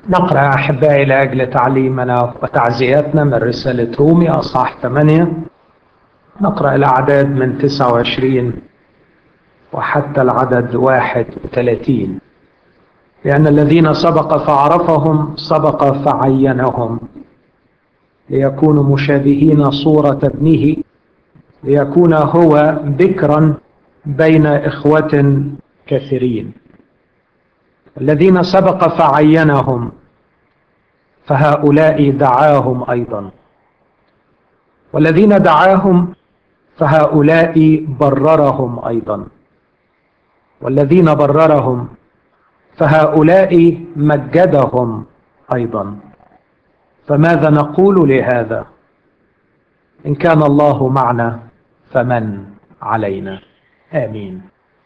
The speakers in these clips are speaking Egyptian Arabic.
نقرأ أحبائي لأجل تعليمنا وتعزياتنا من رسالة رومي أصحاح 8 نقرأ الأعداد من 29 وحتى العدد 31 لأن الذين سبق فعرفهم سبق فعينهم ليكونوا مشابهين صورة ابنه ليكون هو بكرا بين إخوة كثيرين الذين سبق فعينهم فهؤلاء دعاهم أيضا والذين دعاهم فهؤلاء بررهم أيضا والذين بررهم فهؤلاء مجدهم أيضا فماذا نقول لهذا إن كان الله معنا فمن علينا آمين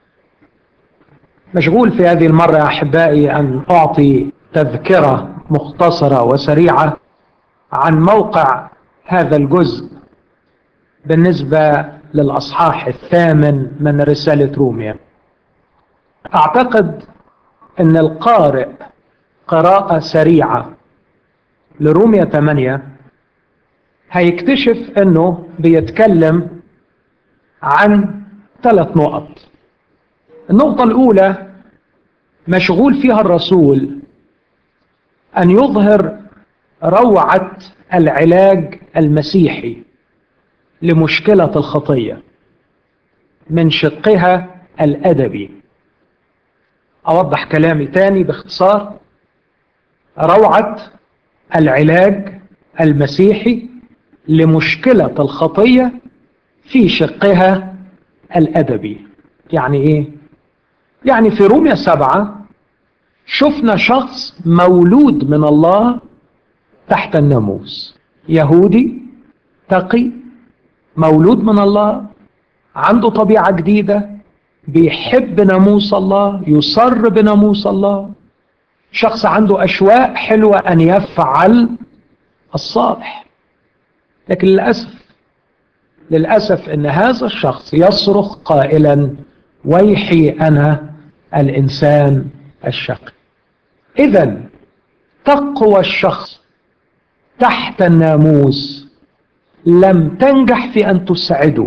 مشغول في هذه المرة يا أحبائي أن أعطي تذكرة مختصرة وسريعة عن موقع هذا الجزء بالنسبة للأصحاح الثامن من رسالة روميا أعتقد أن القارئ قراءة سريعة لروميا 8 هيكتشف أنه بيتكلم عن ثلاث نقط النقطة الأولى مشغول فيها الرسول أن يظهر روعة العلاج المسيحي لمشكلة الخطية من شقها الأدبي أوضح كلامي تاني باختصار روعة العلاج المسيحي لمشكلة الخطية في شقها الأدبي يعني إيه؟ يعني في روميا سبعة شفنا شخص مولود من الله تحت الناموس يهودي تقي مولود من الله عنده طبيعة جديدة بيحب ناموس الله يصر بناموس الله شخص عنده أشواق حلوة أن يفعل الصالح لكن للأسف للأسف أن هذا الشخص يصرخ قائلا ويحي أنا الإنسان الشقي إذا تقوى الشخص تحت الناموس لم تنجح في أن تسعده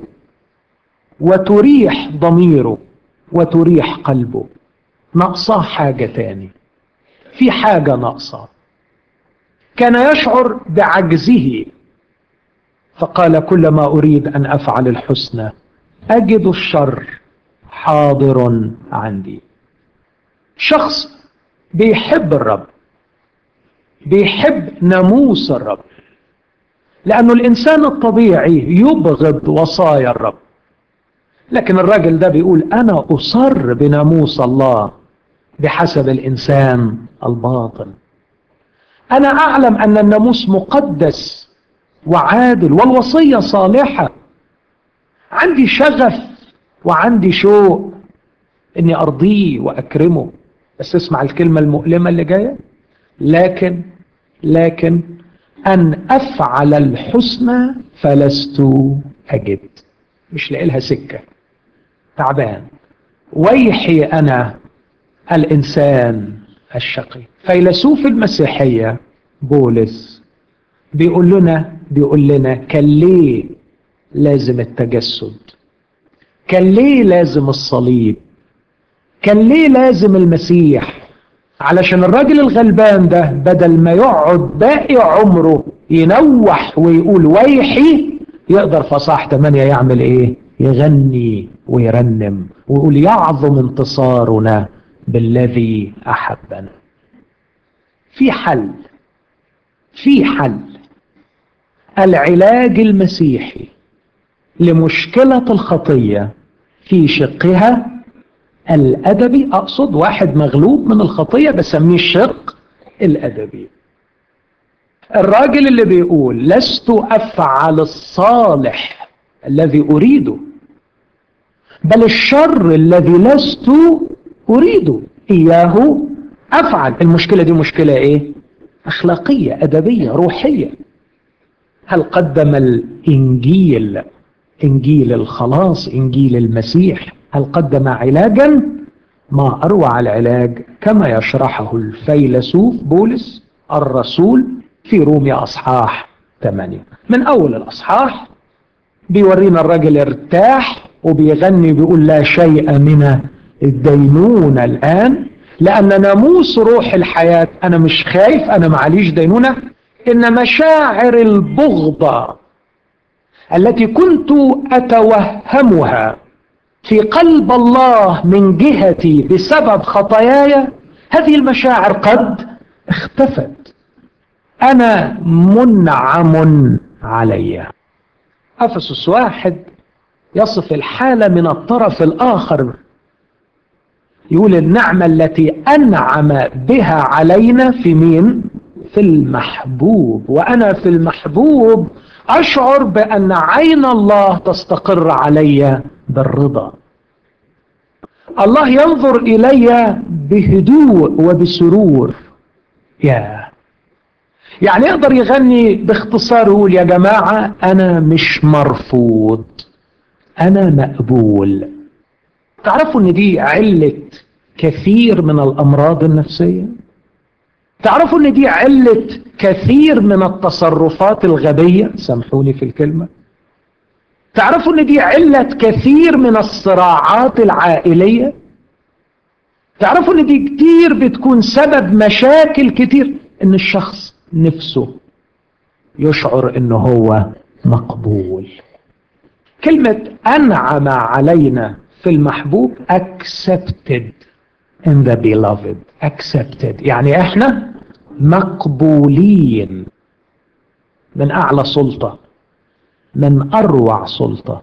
وتريح ضميره وتريح قلبه ناقصاه حاجة تاني في حاجة ناقصة كان يشعر بعجزه فقال كل ما أريد أن أفعل الحسنى أجد الشر حاضر عندي شخص بيحب الرب بيحب ناموس الرب لأنه الإنسان الطبيعي يبغض وصايا الرب لكن الراجل ده بيقول أنا أصر بناموس الله بحسب الإنسان الباطل أنا أعلم أن الناموس مقدس وعادل والوصية صالحة عندي شغف وعندي شوق اني ارضيه واكرمه بس اسمع الكلمة المؤلمة اللي جاية لكن لكن ان افعل الحسنى فلست اجد مش لاقي لها سكة تعبان ويحي انا الانسان الشقي فيلسوف المسيحية بولس بيقول لنا بيقول لنا كان ليه لازم التجسد كان ليه لازم الصليب كان ليه لازم المسيح علشان الراجل الغلبان ده بدل ما يقعد باقي عمره ينوح ويقول ويحي يقدر في صاح 8 يعمل ايه يغني ويرنم ويقول يعظم انتصارنا بالذي احبنا في حل في حل العلاج المسيحي لمشكلة الخطية في شقها الأدبي أقصد واحد مغلوب من الخطية بسميه الشق الأدبي الراجل اللي بيقول لست أفعل الصالح الذي أريده بل الشر الذي لست أريده إياه أفعل المشكلة دي مشكلة إيه؟ أخلاقية أدبية روحية هل قدم الإنجيل إنجيل الخلاص إنجيل المسيح هل قدم علاجا ما أروع العلاج كما يشرحه الفيلسوف بولس الرسول في روميا أصحاح 8 من أول الأصحاح بيورينا الراجل ارتاح وبيغني بيقول لا شيء من الدينونة الآن لأن ناموس روح الحياة أنا مش خايف أنا معليش دينونة إن مشاعر البغضة التي كنت أتوهمها في قلب الله من جهتي بسبب خطاياي هذه المشاعر قد اختفت أنا منعم علي أفسس واحد يصف الحالة من الطرف الآخر يقول النعمة التي أنعم بها علينا في مين؟ في المحبوب وأنا في المحبوب أشعر بأن عين الله تستقر علي بالرضا الله ينظر إلي بهدوء وبسرور يا يعني يقدر يغني باختصار يقول يا جماعة أنا مش مرفوض أنا مقبول تعرفوا ان دي علة كثير من الامراض النفسية تعرفوا ان دي علة كثير من التصرفات الغبية سامحوني في الكلمة تعرفوا ان دي علة كثير من الصراعات العائلية تعرفوا ان دي كتير بتكون سبب مشاكل كتير ان الشخص نفسه يشعر انه هو مقبول كلمة انعم علينا في المحبوب accepted in the beloved accepted يعني احنا مقبولين من اعلى سلطة من اروع سلطة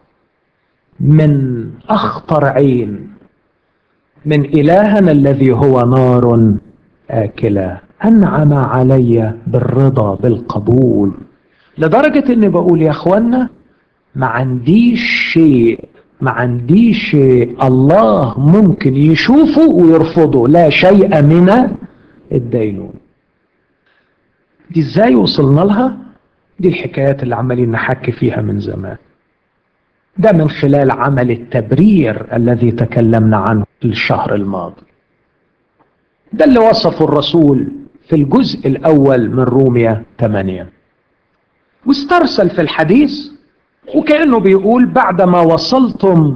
من اخطر عين من الهنا الذي هو نار اكلة انعم علي بالرضا بالقبول لدرجة اني بقول يا اخوانا ما عنديش شيء ما عنديش الله ممكن يشوفه ويرفضه لا شيء من الدينون دي ازاي وصلنا لها دي الحكايات اللي عمالين نحكي فيها من زمان ده من خلال عمل التبرير الذي تكلمنا عنه الشهر الماضي ده اللي وصفه الرسول في الجزء الأول من روميا 8 واسترسل في الحديث وكأنه بيقول بعدما وصلتم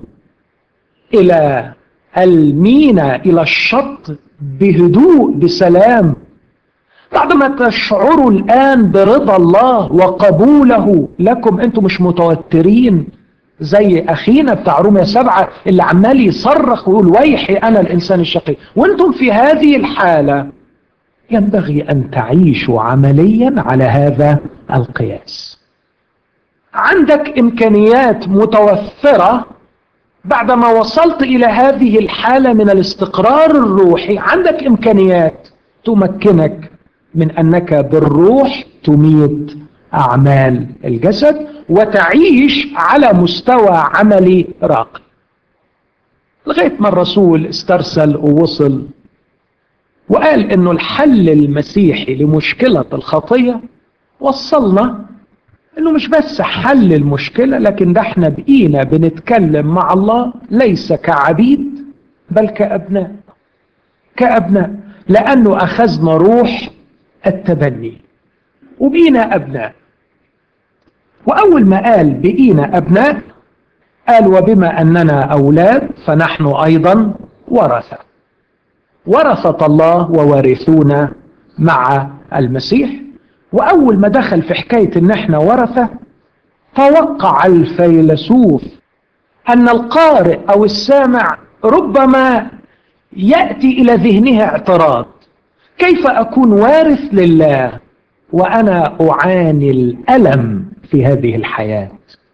إلى المينا إلى الشط بهدوء بسلام بعدما تشعروا الآن برضا الله وقبوله لكم أنتم مش متوترين زي أخينا بتاع روميا سبعة اللي عمال يصرخ ويقول ويحي أنا الإنسان الشقي وأنتم في هذه الحالة ينبغي أن تعيشوا عمليا على هذا القياس عندك إمكانيات متوفرة بعدما وصلت إلى هذه الحالة من الاستقرار الروحي عندك إمكانيات تمكنك من أنك بالروح تميت أعمال الجسد وتعيش على مستوى عملي راقي لغاية ما الرسول استرسل ووصل وقال انه الحل المسيحي لمشكلة الخطية وصلنا انه مش بس حل المشكلة لكن ده احنا بقينا بنتكلم مع الله ليس كعبيد بل كأبناء كأبناء لأنه أخذنا روح التبني وبقينا أبناء وأول ما قال بقينا أبناء قال وبما أننا أولاد فنحن أيضا ورثة ورثة الله ووارثون مع المسيح وأول ما دخل في حكاية إن احنا ورثة توقع الفيلسوف أن القارئ أو السامع ربما يأتي إلى ذهنه اعتراض كيف أكون وارث لله وأنا أعاني الألم في هذه الحياة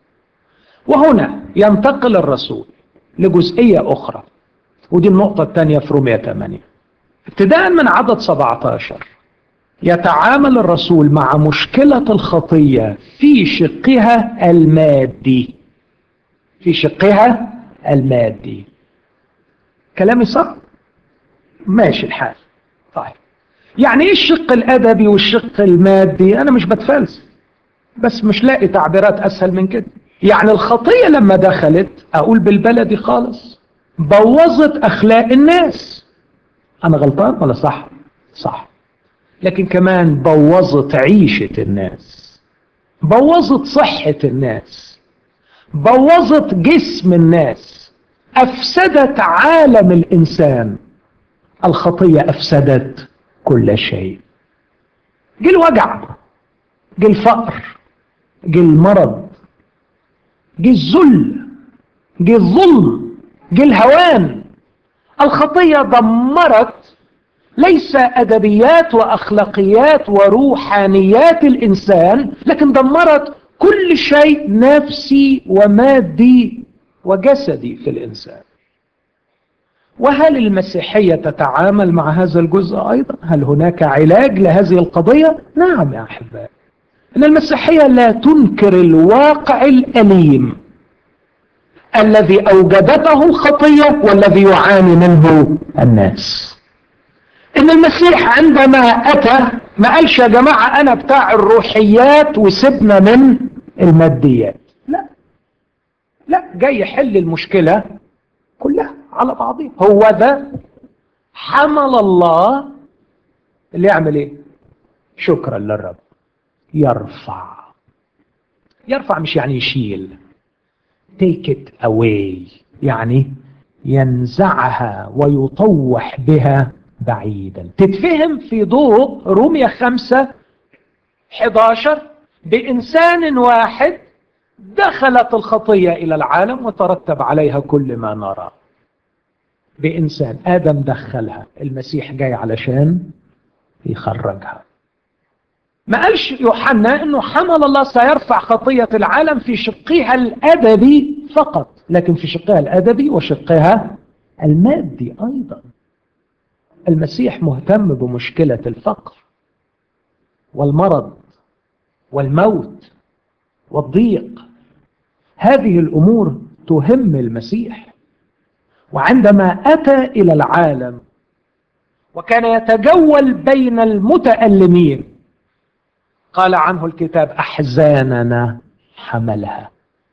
وهنا ينتقل الرسول لجزئية أخرى ودي النقطة الثانية في رومية 8 ابتداء من عدد 17 يتعامل الرسول مع مشكلة الخطية في شقها المادي في شقها المادي كلامي صح ماشي الحال طيب يعني ايه الشق الادبي والشق المادي انا مش بتفلسف بس مش لاقي تعبيرات اسهل من كده يعني الخطية لما دخلت اقول بالبلدي خالص بوظت اخلاق الناس انا غلطان ولا صح صح لكن كمان بوظت عيشة الناس بوظت صحة الناس بوظت جسم الناس أفسدت عالم الإنسان الخطية أفسدت كل شيء جه الوجع جه الفقر جه المرض جه الذل جه الظلم جه الهوان الخطية دمرت ليس أدبيات وأخلاقيات وروحانيات الإنسان لكن دمرت كل شيء نفسي ومادي وجسدي في الإنسان وهل المسيحية تتعامل مع هذا الجزء أيضا؟ هل هناك علاج لهذه القضية؟ نعم يا أحبائي إن المسيحية لا تنكر الواقع الأليم الذي أوجدته الخطية والذي يعاني منه الناس إن المسيح عندما أتى ما قالش يا جماعة أنا بتاع الروحيات وسيبنا من الماديات لا لا جاي يحل المشكلة كلها على بعضها هو ذا حمل الله اللي يعمل ايه شكرا للرب يرفع يرفع مش يعني يشيل take it away يعني ينزعها ويطوح بها بعيدا تتفهم في ضوء رومية خمسة 11 بإنسان واحد دخلت الخطية إلى العالم وترتب عليها كل ما نرى بإنسان آدم دخلها المسيح جاي علشان يخرجها ما قالش يوحنا انه حمل الله سيرفع خطية العالم في شقها الادبي فقط لكن في شقها الادبي وشقها المادي ايضا المسيح مهتم بمشكلة الفقر والمرض والموت والضيق هذه الامور تهم المسيح وعندما اتى الى العالم وكان يتجول بين المتألمين قال عنه الكتاب أحزاننا حملها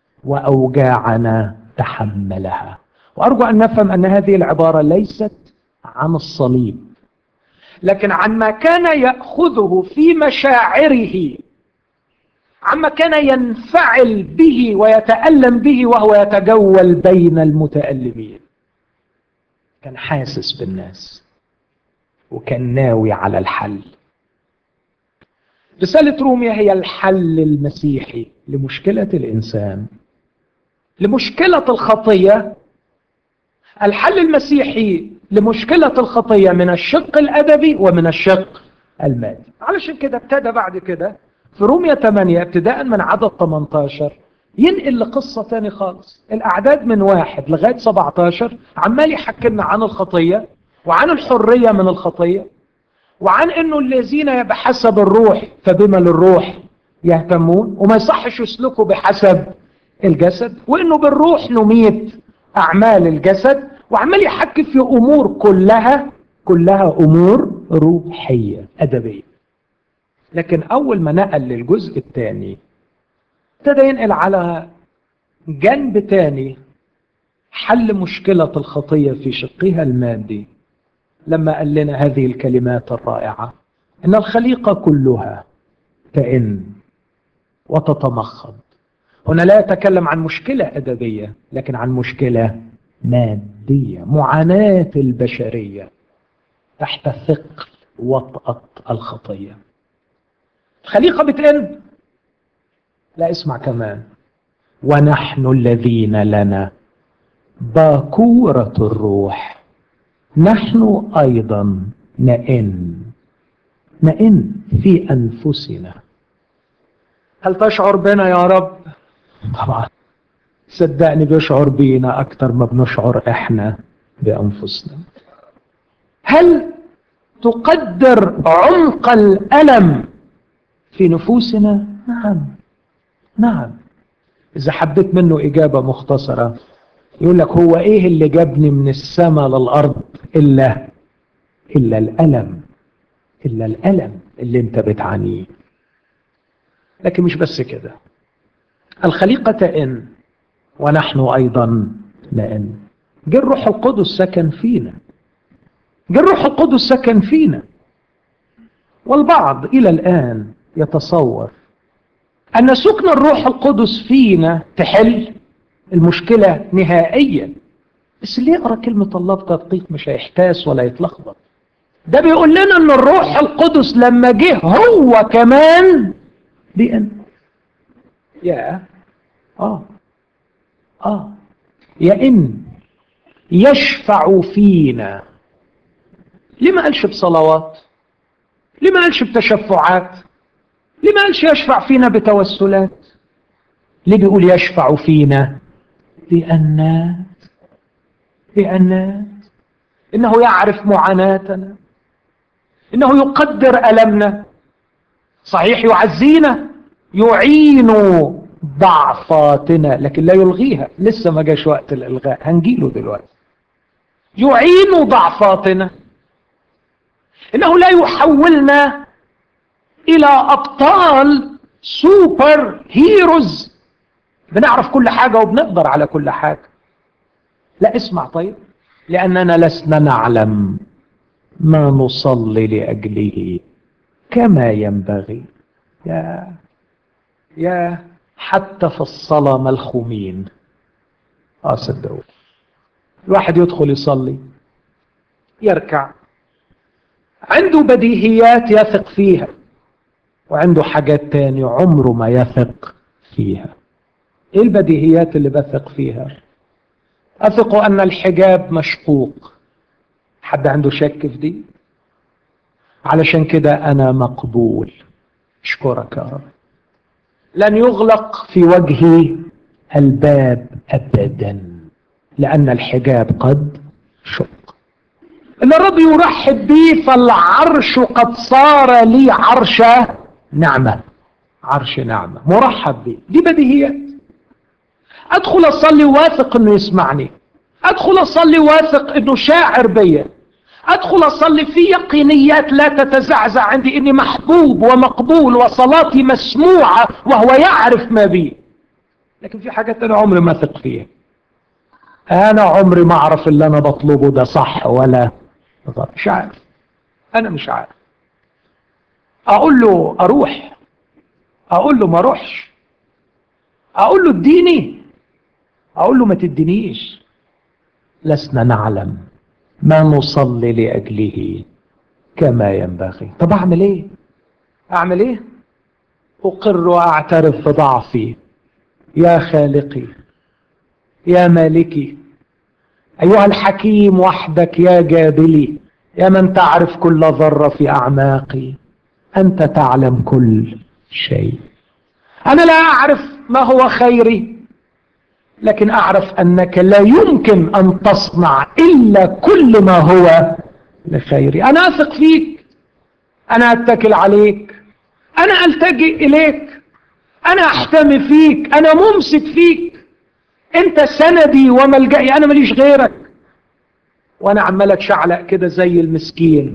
وأوجاعنا تحملها وأرجو أن نفهم أن هذه العبارة ليست عن الصليب لكن عن ما كان يأخذه في مشاعره عما كان ينفعل به ويتألم به وهو يتجول بين المتألمين كان حاسس بالناس وكان ناوي على الحل رسالة روميا هي الحل المسيحي لمشكلة الإنسان لمشكلة الخطية الحل المسيحي لمشكلة الخطية من الشق الأدبي ومن الشق المادي علشان كده ابتدى بعد كده في روميا 8 ابتداء من عدد 18 ينقل لقصة تاني خالص الأعداد من واحد لغاية 17 عمال يحكي لنا عن الخطية وعن الحرية من الخطية وعن انه الذين بحسب الروح فبما للروح يهتمون وما يصحش يسلكوا بحسب الجسد وانه بالروح نميت اعمال الجسد وعمال يحكي في امور كلها كلها امور روحيه ادبيه لكن اول ما نقل للجزء الثاني ابتدى ينقل على جنب تاني حل مشكله الخطيه في شقها المادي لما قال لنا هذه الكلمات الرائعة إن الخليقة كلها تئن وتتمخض هنا لا يتكلم عن مشكلة أدبية لكن عن مشكلة مادية معاناة البشرية تحت ثقل وطأة الخطية الخليقة بتئن لا اسمع كمان ونحن الذين لنا باكورة الروح نحن أيضا نئن نئن في أنفسنا هل تشعر بنا يا رب؟ طبعا صدقني بيشعر بينا أكتر ما بنشعر إحنا بأنفسنا هل تقدر عمق الألم في نفوسنا؟ نعم نعم إذا حبيت منه إجابة مختصرة يقول لك هو إيه اللي جابني من السماء للأرض إلا إلا الألم إلا الألم اللي أنت بتعانيه لكن مش بس كده الخليقة تئن ونحن أيضا نئن جه الروح القدس سكن فينا جه الروح القدس سكن فينا والبعض إلى الآن يتصور أن سكن الروح القدس فينا تحل المشكلة نهائيا بس اللي يقرأ كلمة الله بتدقيق مش هيحتاس ولا يتلخبط ده بيقول لنا ان الروح القدس لما جه هو كمان بأن يا اه اه يا ان يشفع فينا ليه ما قالش بصلوات ليه ما قالش بتشفعات ليه ما قالش يشفع فينا بتوسلات ليه بيقول يشفع فينا بأنات بأنات إنه يعرف معاناتنا إنه يقدر ألمنا صحيح يعزينا يعين ضعفاتنا لكن لا يلغيها لسه ما جاش وقت الإلغاء هنجيله دلوقتي يعين ضعفاتنا إنه لا يحولنا إلى أبطال سوبر هيروز بنعرف كل حاجة وبنقدر على كل حاجة لا اسمع طيب لأننا لسنا نعلم ما نصلي لأجله كما ينبغي يا يا حتى في الصلاة ملخومين اه صدقوا الواحد يدخل يصلي يركع عنده بديهيات يثق فيها وعنده حاجات تانية عمره ما يثق فيها ايه البديهيات اللي بثق فيها اثق ان الحجاب مشقوق حد عنده شك في دي علشان كده انا مقبول اشكرك يا رب لن يغلق في وجهي الباب ابدا لان الحجاب قد شق ان الرب يرحب بي فالعرش قد صار لي عرش نعمه عرش نعمه مرحب بي دي بديهيات ادخل اصلي واثق انه يسمعني ادخل اصلي واثق انه شاعر بيا ادخل اصلي في يقينيات لا تتزعزع عندي اني محبوب ومقبول وصلاتي مسموعه وهو يعرف ما بي لكن في حاجات انا عمري ما اثق فيها انا عمري ما اعرف اللي انا بطلبه ده صح ولا غلط مش عارف انا مش عارف اقول له اروح اقول له ما اروحش اقول له اديني اقول له ما تدينيش لسنا نعلم ما نصلي لاجله كما ينبغي طب اعمل ايه اعمل ايه اقر واعترف بضعفي يا خالقي يا مالكي ايها الحكيم وحدك يا جابلي يا من تعرف كل ذره في اعماقي انت تعلم كل شيء انا لا اعرف ما هو خيري لكن اعرف انك لا يمكن ان تصنع الا كل ما هو لخيري انا اثق فيك انا اتكل عليك انا التجئ اليك انا احتمي فيك انا ممسك فيك انت سندي وملجئي انا ماليش غيرك وانا عمال اتشعلق كده زي المسكين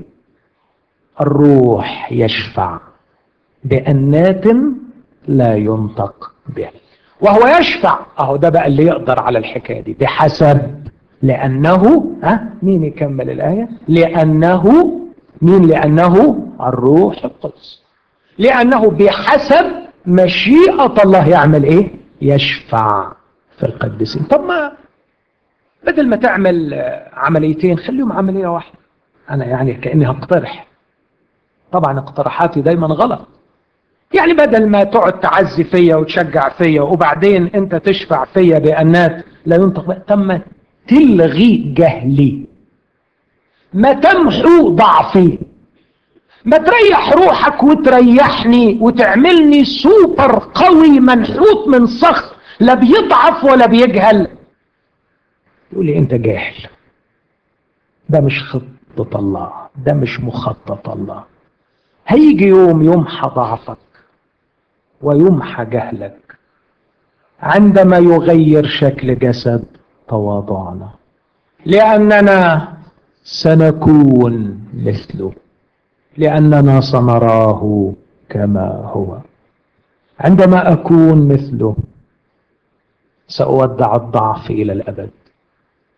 الروح يشفع بأنات لا ينطق بها وهو يشفع اهو ده بقى اللي يقدر على الحكايه دي بحسب لانه ها مين يكمل الايه لانه مين لانه الروح القدس لانه بحسب مشيئه الله يعمل ايه يشفع في القديسين طب ما بدل ما تعمل عمليتين خليهم عمليه واحده انا يعني كاني هقترح طبعا اقتراحاتي دايما غلط يعني بدل ما تقعد تعزي فيا وتشجع فيا وبعدين انت تشفع فيا بانات لا ينطق تم تلغي جهلي ما تمحو ضعفي ما تريح روحك وتريحني وتعملني سوبر قوي منحوت من صخر لا بيضعف ولا بيجهل تقول لي انت جاهل ده مش خطة الله ده مش مخطط الله هيجي يوم يمحى ضعفك ويمحى جهلك عندما يغير شكل جسد تواضعنا لأننا سنكون مثله لأننا سنراه كما هو عندما أكون مثله سأودع الضعف إلى الأبد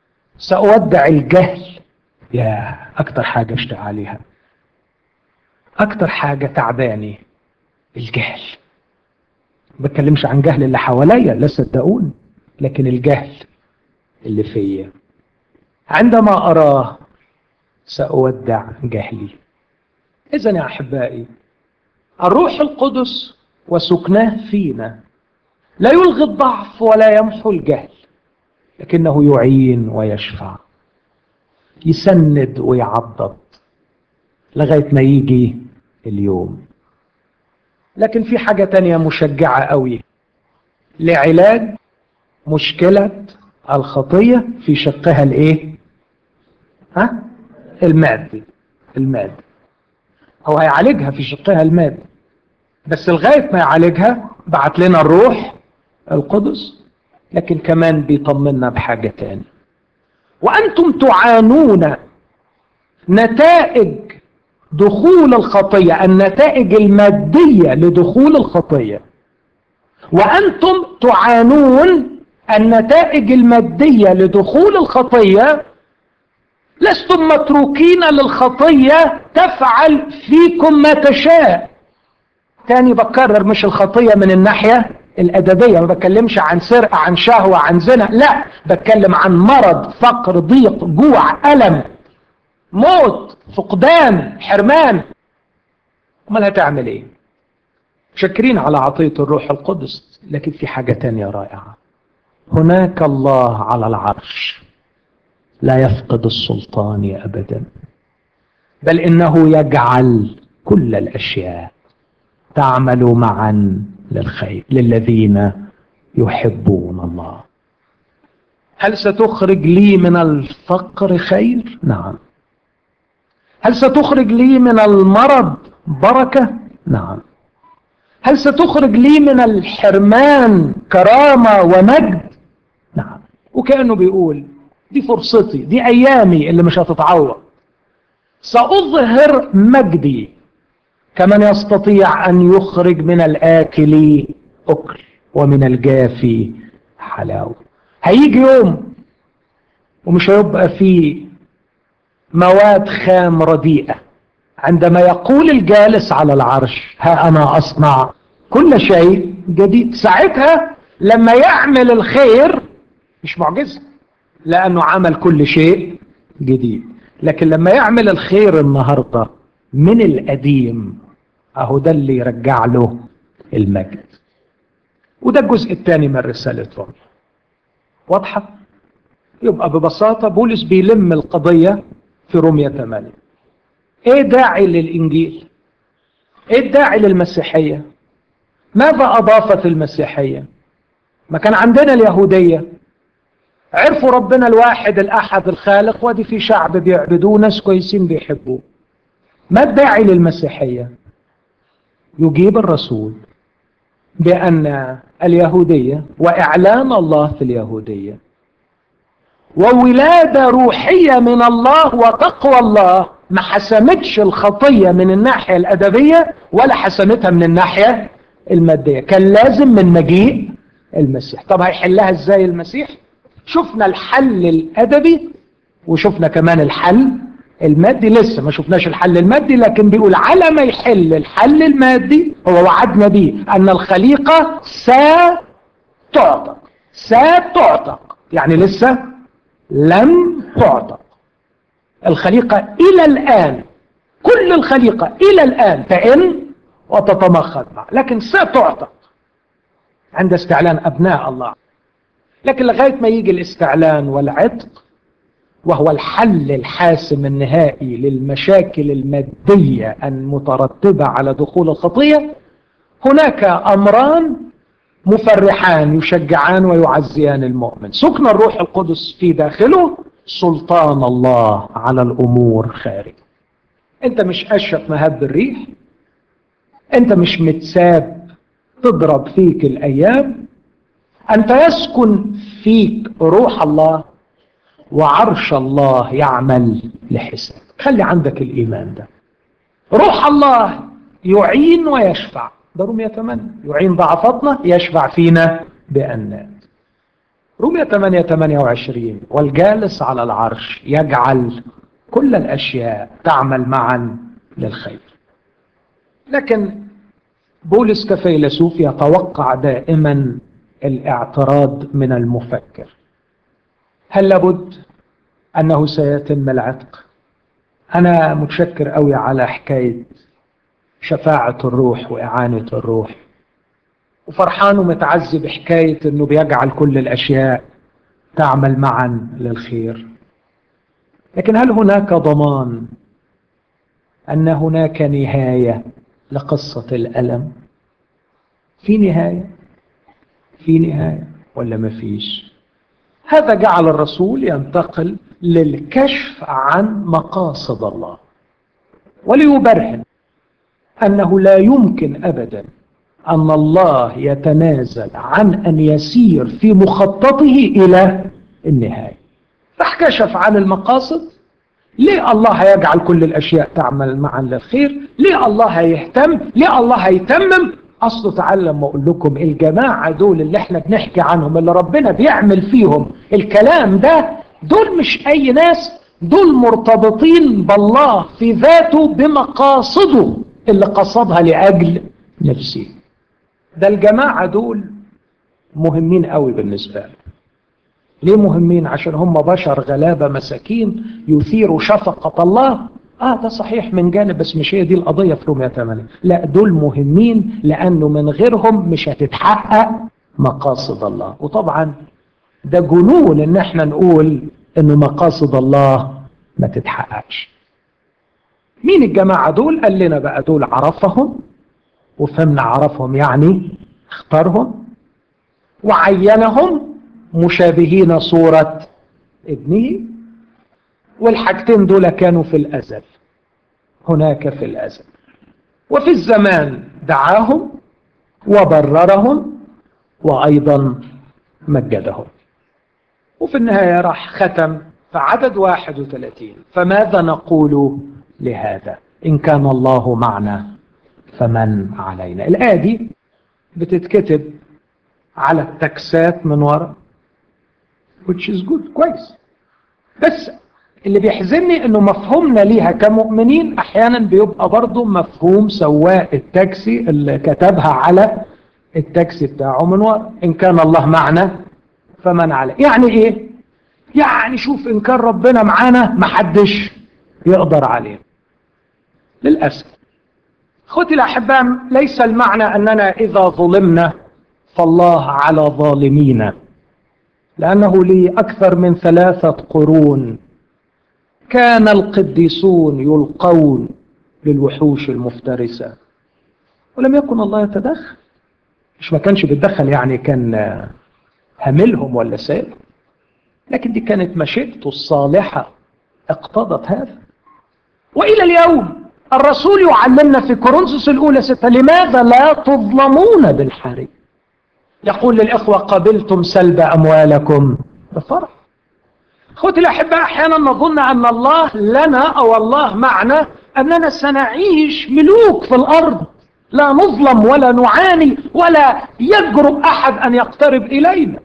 سأودع الجهل يا أكتر حاجة اشتاق عليها اكتر حاجة تعباني الجهل ما بتكلمش عن جهل اللي حواليا لا صدقوني لكن الجهل اللي فيا عندما اراه ساودع جهلي اذا يا احبائي الروح القدس وسكناه فينا لا يلغي الضعف ولا يمحو الجهل لكنه يعين ويشفع يسند ويعضد لغاية ما يجي اليوم لكن في حاجة تانية مشجعة قوي لعلاج مشكلة الخطية في شقها الايه ها المادي المادي هو هيعالجها في شقها المادي بس لغاية ما يعالجها بعت لنا الروح القدس لكن كمان بيطمنا بحاجة تاني وأنتم تعانون نتائج دخول الخطية النتائج المادية لدخول الخطية وأنتم تعانون النتائج المادية لدخول الخطية لستم متروكين للخطية تفعل فيكم ما تشاء تاني بكرر مش الخطية من الناحية الأدبية ما بتكلمش عن سرقة عن شهوة عن زنا لا بتكلم عن مرض فقر ضيق جوع ألم موت فقدان حرمان امال هتعمل ايه شاكرين على عطية الروح القدس لكن في حاجة تانية رائعة هناك الله على العرش لا يفقد السلطان أبدا بل إنه يجعل كل الأشياء تعمل معا للخير للذين يحبون الله هل ستخرج لي من الفقر خير نعم هل ستخرج لي من المرض بركة نعم هل ستخرج لي من الحرمان كرامة ومجد نعم وكأنه بيقول دي فرصتي دي أيامي اللي مش هتتعوض سأظهر مجدي كمن يستطيع أن يخرج من الآكل أكل ومن الجافي حلاوة هيجي يوم ومش هيبقى فيه مواد خام رديئة عندما يقول الجالس على العرش ها أنا أصنع كل شيء جديد ساعتها لما يعمل الخير مش معجزة لأنه عمل كل شيء جديد لكن لما يعمل الخير النهاردة من القديم أهو ده اللي يرجع له المجد وده الجزء الثاني من رسالة روميا واضحة؟ يبقى ببساطة بولس بيلم القضية في روميا 8 ايه داعي للإنجيل؟ ايه الداعي للمسيحية؟ ماذا أضافت المسيحية؟ ما كان عندنا اليهودية عرفوا ربنا الواحد الأحد الخالق ودي في شعب بيعبدوه ناس كويسين بيحبوه ما الداعي للمسيحية يجيب الرسول بأن اليهودية وإعلان الله في اليهودية وولادة روحية من الله وتقوى الله ما حسمتش الخطية من الناحية الأدبية ولا حسمتها من الناحية المادية كان لازم من مجيء المسيح طب هيحلها ازاي المسيح شفنا الحل الأدبي وشفنا كمان الحل المادي لسه ما شفناش الحل المادي لكن بيقول على ما يحل الحل المادي هو وعدنا به أن الخليقة ستعتق ستعتق يعني لسه لم تعتق الخليقة إلى الآن كل الخليقة إلى الآن تئن وتتمخض لكن ستعتق عند استعلان أبناء الله لكن لغاية ما يجي الاستعلان والعتق وهو الحل الحاسم النهائي للمشاكل المادية المترتبة على دخول الخطية هناك أمران مفرحان يشجعان ويعزيان المؤمن سكن الروح القدس في داخله سلطان الله على الأمور خارج انت مش أشرف مهب الريح انت مش متساب تضرب فيك الأيام أنت يسكن فيك روح الله وعرش الله يعمل لحسنك خلي عندك الإيمان ده روح الله يعين ويشفع ده رومية 8 يعين ضعفتنا يشفع فينا بأنات رومية 8 28 والجالس على العرش يجعل كل الأشياء تعمل معا للخير لكن بولس كفيلسوف يتوقع دائما الاعتراض من المفكر هل لابد انه سيتم العتق انا متشكر قوي على حكايه شفاعه الروح واعانه الروح وفرحان ومتعزي بحكايه انه بيجعل كل الاشياء تعمل معا للخير لكن هل هناك ضمان ان هناك نهايه لقصه الالم في نهايه في نهايه ولا ما فيش هذا جعل الرسول ينتقل للكشف عن مقاصد الله وليبرهن انه لا يمكن ابدا ان الله يتنازل عن ان يسير في مخططه الى النهايه راح كشف عن المقاصد ليه الله هيجعل كل الاشياء تعمل معا للخير ليه الله هيهتم ليه الله هيتمم اصله تعالى لما اقول لكم الجماعه دول اللي احنا بنحكي عنهم اللي ربنا بيعمل فيهم الكلام ده دول مش اي ناس دول مرتبطين بالله في ذاته بمقاصده اللي قصدها لاجل نفسه ده الجماعه دول مهمين قوي بالنسبه له ليه مهمين عشان هم بشر غلابه مساكين يثيروا شفقه الله اه ده صحيح من جانب بس مش هي دي القضيه في رومية 8 لا دول مهمين لانه من غيرهم مش هتتحقق مقاصد الله وطبعا ده جنون ان احنا نقول ان مقاصد الله ما تتحققش مين الجماعة دول قال لنا بقى دول عرفهم وفهمنا عرفهم يعني اختارهم وعينهم مشابهين صورة ابنه والحاجتين دول كانوا في الأزل هناك في الأزل وفي الزمان دعاهم وبررهم وأيضا مجدهم وفي النهاية راح ختم في عدد 31 فماذا نقول لهذا إن كان الله معنا فمن علينا الآية دي بتتكتب على التكسات من وراء which is good كويس بس اللي بيحزنني انه مفهومنا ليها كمؤمنين احيانا بيبقى برضه مفهوم سواق التاكسي اللي كتبها على التاكسي بتاعه من ورا ان كان الله معنا فمن عليه يعني ايه يعني شوف ان كان ربنا معانا محدش يقدر عليه للاسف اخوتي الاحباء ليس المعنى اننا اذا ظلمنا فالله على ظالمينا لانه لي اكثر من ثلاثه قرون كان القديسون يلقون للوحوش المفترسه ولم يكن الله يتدخل مش ما كانش بيتدخل يعني كان هملهم ولا سائل لكن دي كانت مشيئته الصالحة اقتضت هذا وإلى اليوم الرسول يعلمنا في كورنثوس الأولى ستة لماذا لا تظلمون بالحري يقول للإخوة قبلتم سلب أموالكم بفرح أخوتي الأحباء أحيانا نظن أن الله لنا أو الله معنا أننا سنعيش ملوك في الأرض لا نظلم ولا نعاني ولا يجرؤ أحد أن يقترب إلينا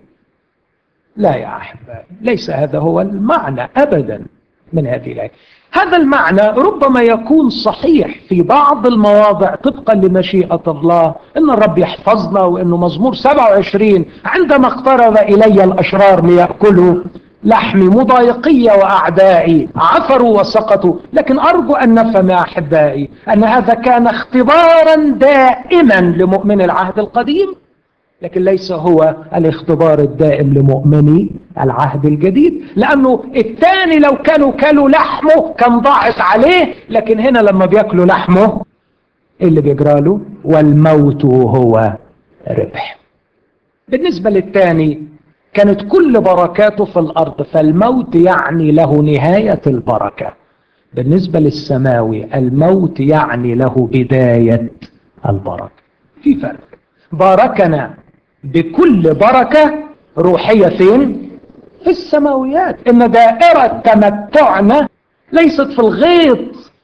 لا يا أحبائي ليس هذا هو المعنى أبدا من هذه الآية هذا المعنى ربما يكون صحيح في بعض المواضع طبقا لمشيئة الله إن الرب يحفظنا وإنه مزمور 27 عندما اقترب إلي الأشرار ليأكلوا لحمي مضايقي وأعدائي عثروا وسقطوا لكن أرجو أن نفهم يا أحبائي أن هذا كان اختبارا دائما لمؤمن العهد القديم لكن ليس هو الاختبار الدائم لمؤمني العهد الجديد لأنه الثاني لو كانوا كلوا لحمه كان ضاعت عليه لكن هنا لما بياكلوا لحمه إيه اللي بيجرى له والموت هو ربح بالنسبة للثاني كانت كل بركاته في الأرض فالموت يعني له نهاية البركة بالنسبة للسماوي الموت يعني له بداية البركة في فرق باركنا بكل بركة روحية فين؟ في السماويات إن دائرة تمتعنا ليست في الغيط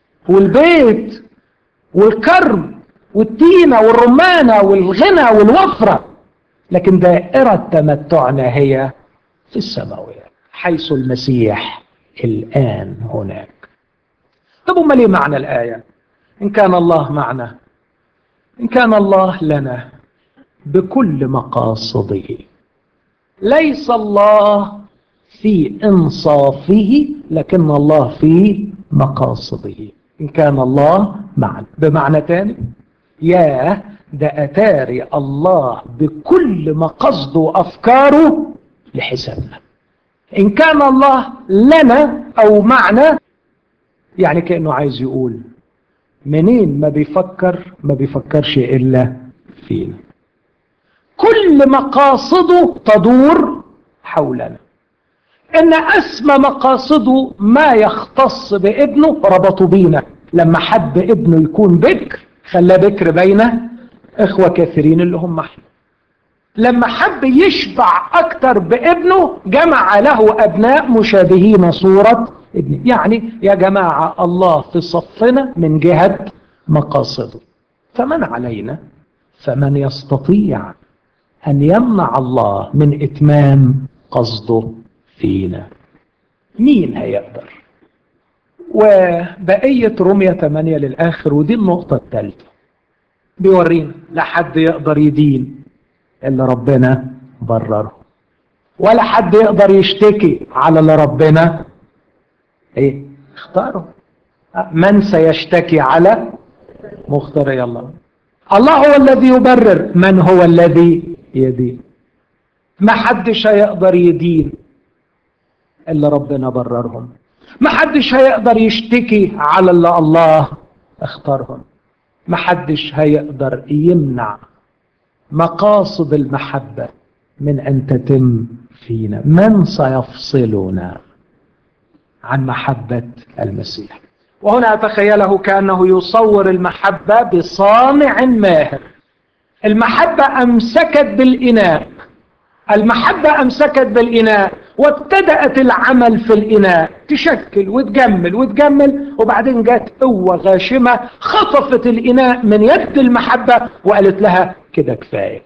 والبيت والكرب والتينة والرمانة والغنى والوفرة لكن دائرة تمتعنا هي في السماويات حيث المسيح الآن هناك طب أمال إيه معنى الآية إن كان الله معنا إن كان الله لنا بكل مقاصده ليس الله في إنصافه لكن الله في مقاصده إن كان الله معنا بمعنى تاني يا ده أتاري الله بكل مقصده وأفكاره لحسابنا إن كان الله لنا أو معنا يعني كأنه عايز يقول منين ما بيفكر ما بيفكرش إلا فينا كل مقاصده تدور حولنا إن أسمى مقاصده ما يختص بابنه ربطوا بينا لما حب ابنه يكون بكر خلاه بكر بين إخوة كثيرين اللي هم احنا لما حب يشبع أكتر بابنه جمع له أبناء مشابهين صورة ابنه يعني يا جماعة الله في صفنا من جهة مقاصده فمن علينا فمن يستطيع أن يمنع الله من إتمام قصده فينا مين هيقدر وبقية رمية 8 للآخر ودي النقطة الثالثة بيورينا لا حد يقدر يدين اللي ربنا برره ولا حد يقدر يشتكي على اللي ربنا ايه اختاره من سيشتكي على مختار الله الله هو الذي يبرر من هو الذي يدين ما حدش هيقدر يدين اللي ربنا بررهم ما حدش هيقدر يشتكي على اللي الله اختارهم ما حدش هيقدر يمنع مقاصد المحبة من أن تتم فينا من سيفصلنا عن محبة المسيح وهنا أتخيله كأنه يصور المحبة بصانع ماهر المحبة أمسكت بالإناء المحبة أمسكت بالإناء وابتدأت العمل في الإناء تشكل وتجمل وتجمل وبعدين جت قوة غاشمة خطفت الإناء من يد المحبة وقالت لها كده كفاية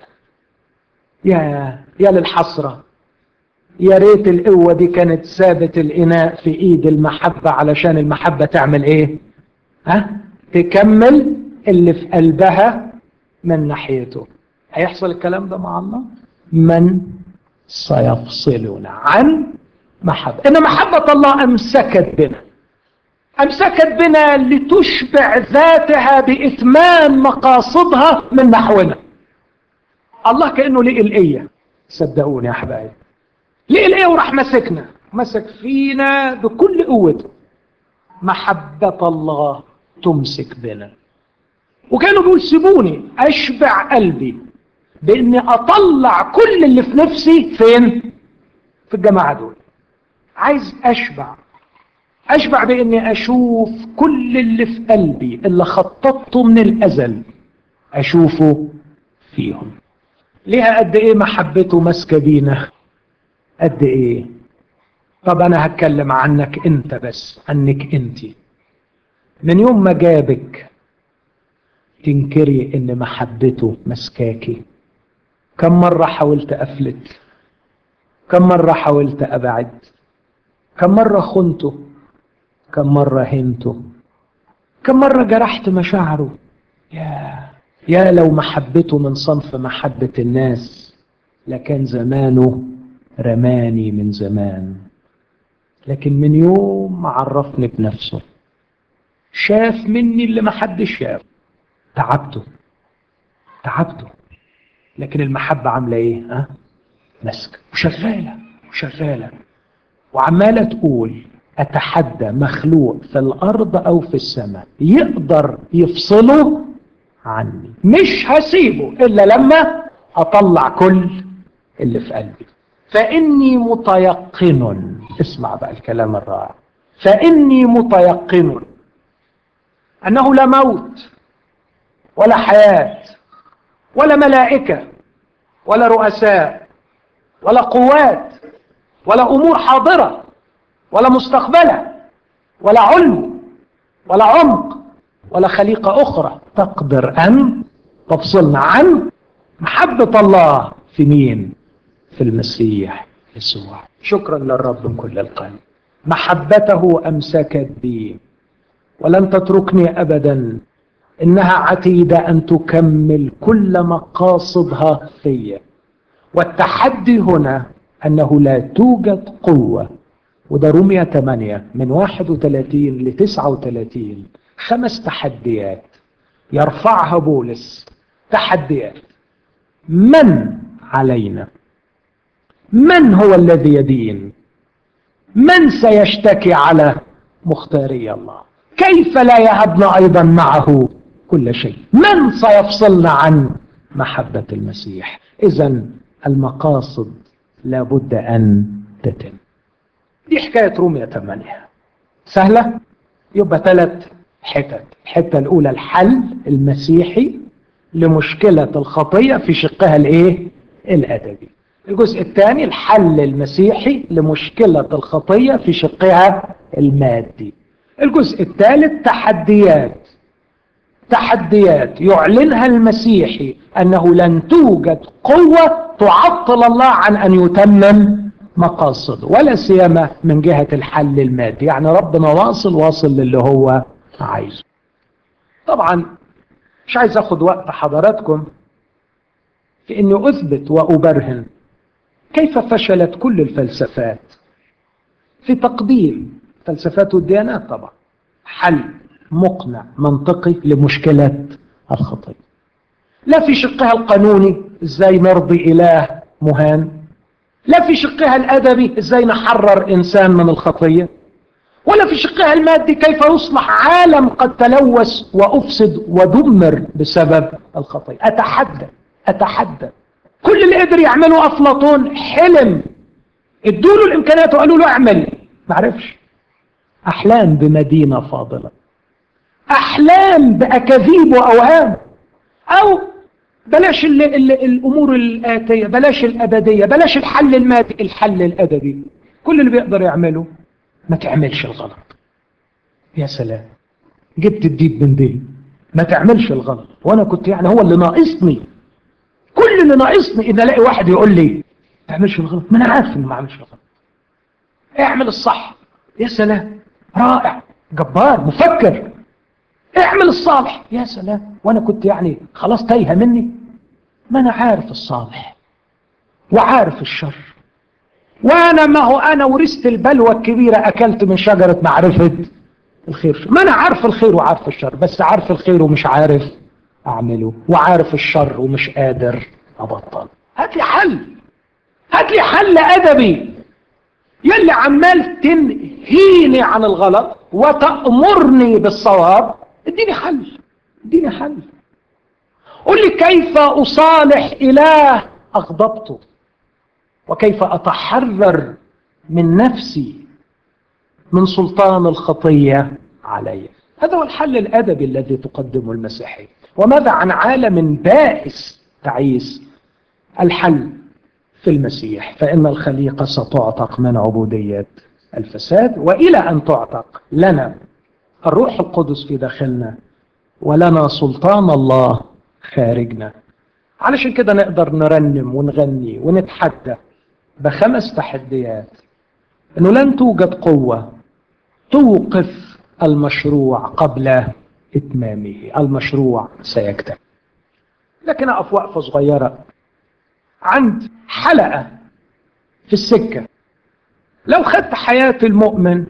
يا يا للحسرة يا ريت القوة دي كانت سابت الإناء في إيد المحبة علشان المحبة تعمل إيه؟ ها؟ تكمل اللي في قلبها من ناحيته هيحصل الكلام ده مع الله؟ من سيفصلنا عن محبة إن محبة الله أمسكت بنا أمسكت بنا لتشبع ذاتها بإتمام مقاصدها من نحونا الله كأنه لقي الإية صدقوني يا حبايبي لقي الإية وراح مسكنا مسك فينا بكل قوته محبة الله تمسك بنا وكانوا بيقول سيبوني أشبع قلبي بإني أطلع كل اللي في نفسي فين؟ في الجماعة دول عايز أشبع أشبع بإني أشوف كل اللي في قلبي اللي خططته من الأزل أشوفه فيهم ليها قد إيه محبته ماسكة بينا قد إيه طب أنا هتكلم عنك أنت بس عنك أنت من يوم ما جابك تنكري إن محبته مسكاكي كم مرة حاولت أفلت كم مرة حاولت أبعد كم مرة خنته كم مرة هنته كم مرة جرحت مشاعره يا يا لو محبته من صنف محبة الناس لكان زمانه رماني من زمان لكن من يوم ما عرفني بنفسه شاف مني اللي ما حدش شاف تعبته تعبته لكن المحبة عاملة ايه ها ماسكة وشغالة وشغالة وعمالة تقول أتحدى مخلوق في الأرض أو في السماء يقدر يفصله عني مش هسيبه إلا لما أطلع كل اللي في قلبي فإني متيقن اسمع بقى الكلام الرائع فإني متيقن أنه لا موت ولا حياة ولا ملائكة ولا رؤساء ولا قوات ولا أمور حاضرة ولا مستقبلة ولا علم ولا عمق ولا خليقة أخرى تقدر أن تفصلنا عن محبة الله في مين؟ في المسيح يسوع شكرا للرب من كل القلب محبته أمسكت بي ولن تتركني أبدا إنها عتيدة أن تكمل كل مقاصدها فيا والتحدي هنا أنه لا توجد قوة وده رومية 8 من 31 ل 39 خمس تحديات يرفعها بولس تحديات من علينا من هو الذي يدين من سيشتكي على مختاري الله كيف لا يهبنا أيضا معه كل شيء من سيفصلنا عن محبة المسيح إذا المقاصد لابد أن تتم دي حكاية رومية 8 سهلة يبقى ثلاث حتت الحتة الأولى الحل المسيحي لمشكلة الخطية في شقها الايه الأدبي الجزء الثاني الحل المسيحي لمشكلة الخطية في شقها المادي الجزء الثالث تحديات تحديات يعلنها المسيحي أنه لن توجد قوة تعطل الله عن أن يتمم مقاصده ولا سيما من جهة الحل المادي يعني ربنا واصل واصل للي هو عايزه طبعا مش عايز اخد وقت حضراتكم في اني اثبت وابرهن كيف فشلت كل الفلسفات في تقديم فلسفات والديانات طبعا حل مقنع منطقي لمشكلة الخطية لا في شقها القانوني ازاي نرضي اله مهان لا في شقها الادبي ازاي نحرر انسان من الخطيه ولا في شقها المادي كيف يصلح عالم قد تلوث وأفسد ودمر بسبب الخطية أتحدى أتحدى كل اللي قدر يعمله أفلاطون حلم ادوا له الإمكانيات وقالوا له اعمل ما عرفش أحلام بمدينة فاضلة أحلام بأكاذيب وأوهام أو بلاش ال ال الأمور الآتية بلاش الأبدية بلاش الحل المادي الحل الأدبي كل اللي بيقدر يعمله ما تعملش الغلط يا سلام جبت الديب من دي ما تعملش الغلط وانا كنت يعني هو اللي ناقصني كل اللي ناقصني ان الاقي واحد يقول لي ما تعملش الغلط ما انا عارف اني ما اعملش الغلط اعمل الصح يا سلام رائع جبار مفكر اعمل الصالح يا سلام وانا كنت يعني خلاص تايهه مني ما انا عارف الصالح وعارف الشر وانا ما هو انا ورثت البلوى الكبيره اكلت من شجره معرفه الخير ما انا عارف الخير وعارف الشر بس عارف الخير ومش عارف اعمله وعارف الشر ومش قادر ابطل هات لي حل هات لي حل ادبي يلي عمال تنهيني عن الغلط وتأمرني بالصواب اديني حل اديني حل قل لي كيف اصالح اله اغضبته وكيف أتحرر من نفسي من سلطان الخطية علي هذا هو الحل الأدبي الذي تقدمه المسيحية وماذا عن عالم بائس تعيس الحل في المسيح فإن الخليقة ستعتق من عبودية الفساد وإلى أن تعتق لنا الروح القدس في داخلنا ولنا سلطان الله خارجنا علشان كده نقدر نرنم ونغني ونتحدى بخمس تحديات انه لن توجد قوة توقف المشروع قبل اتمامه المشروع سيكتمل لكن اقف وقفة صغيرة عند حلقة في السكة لو خدت حياة المؤمن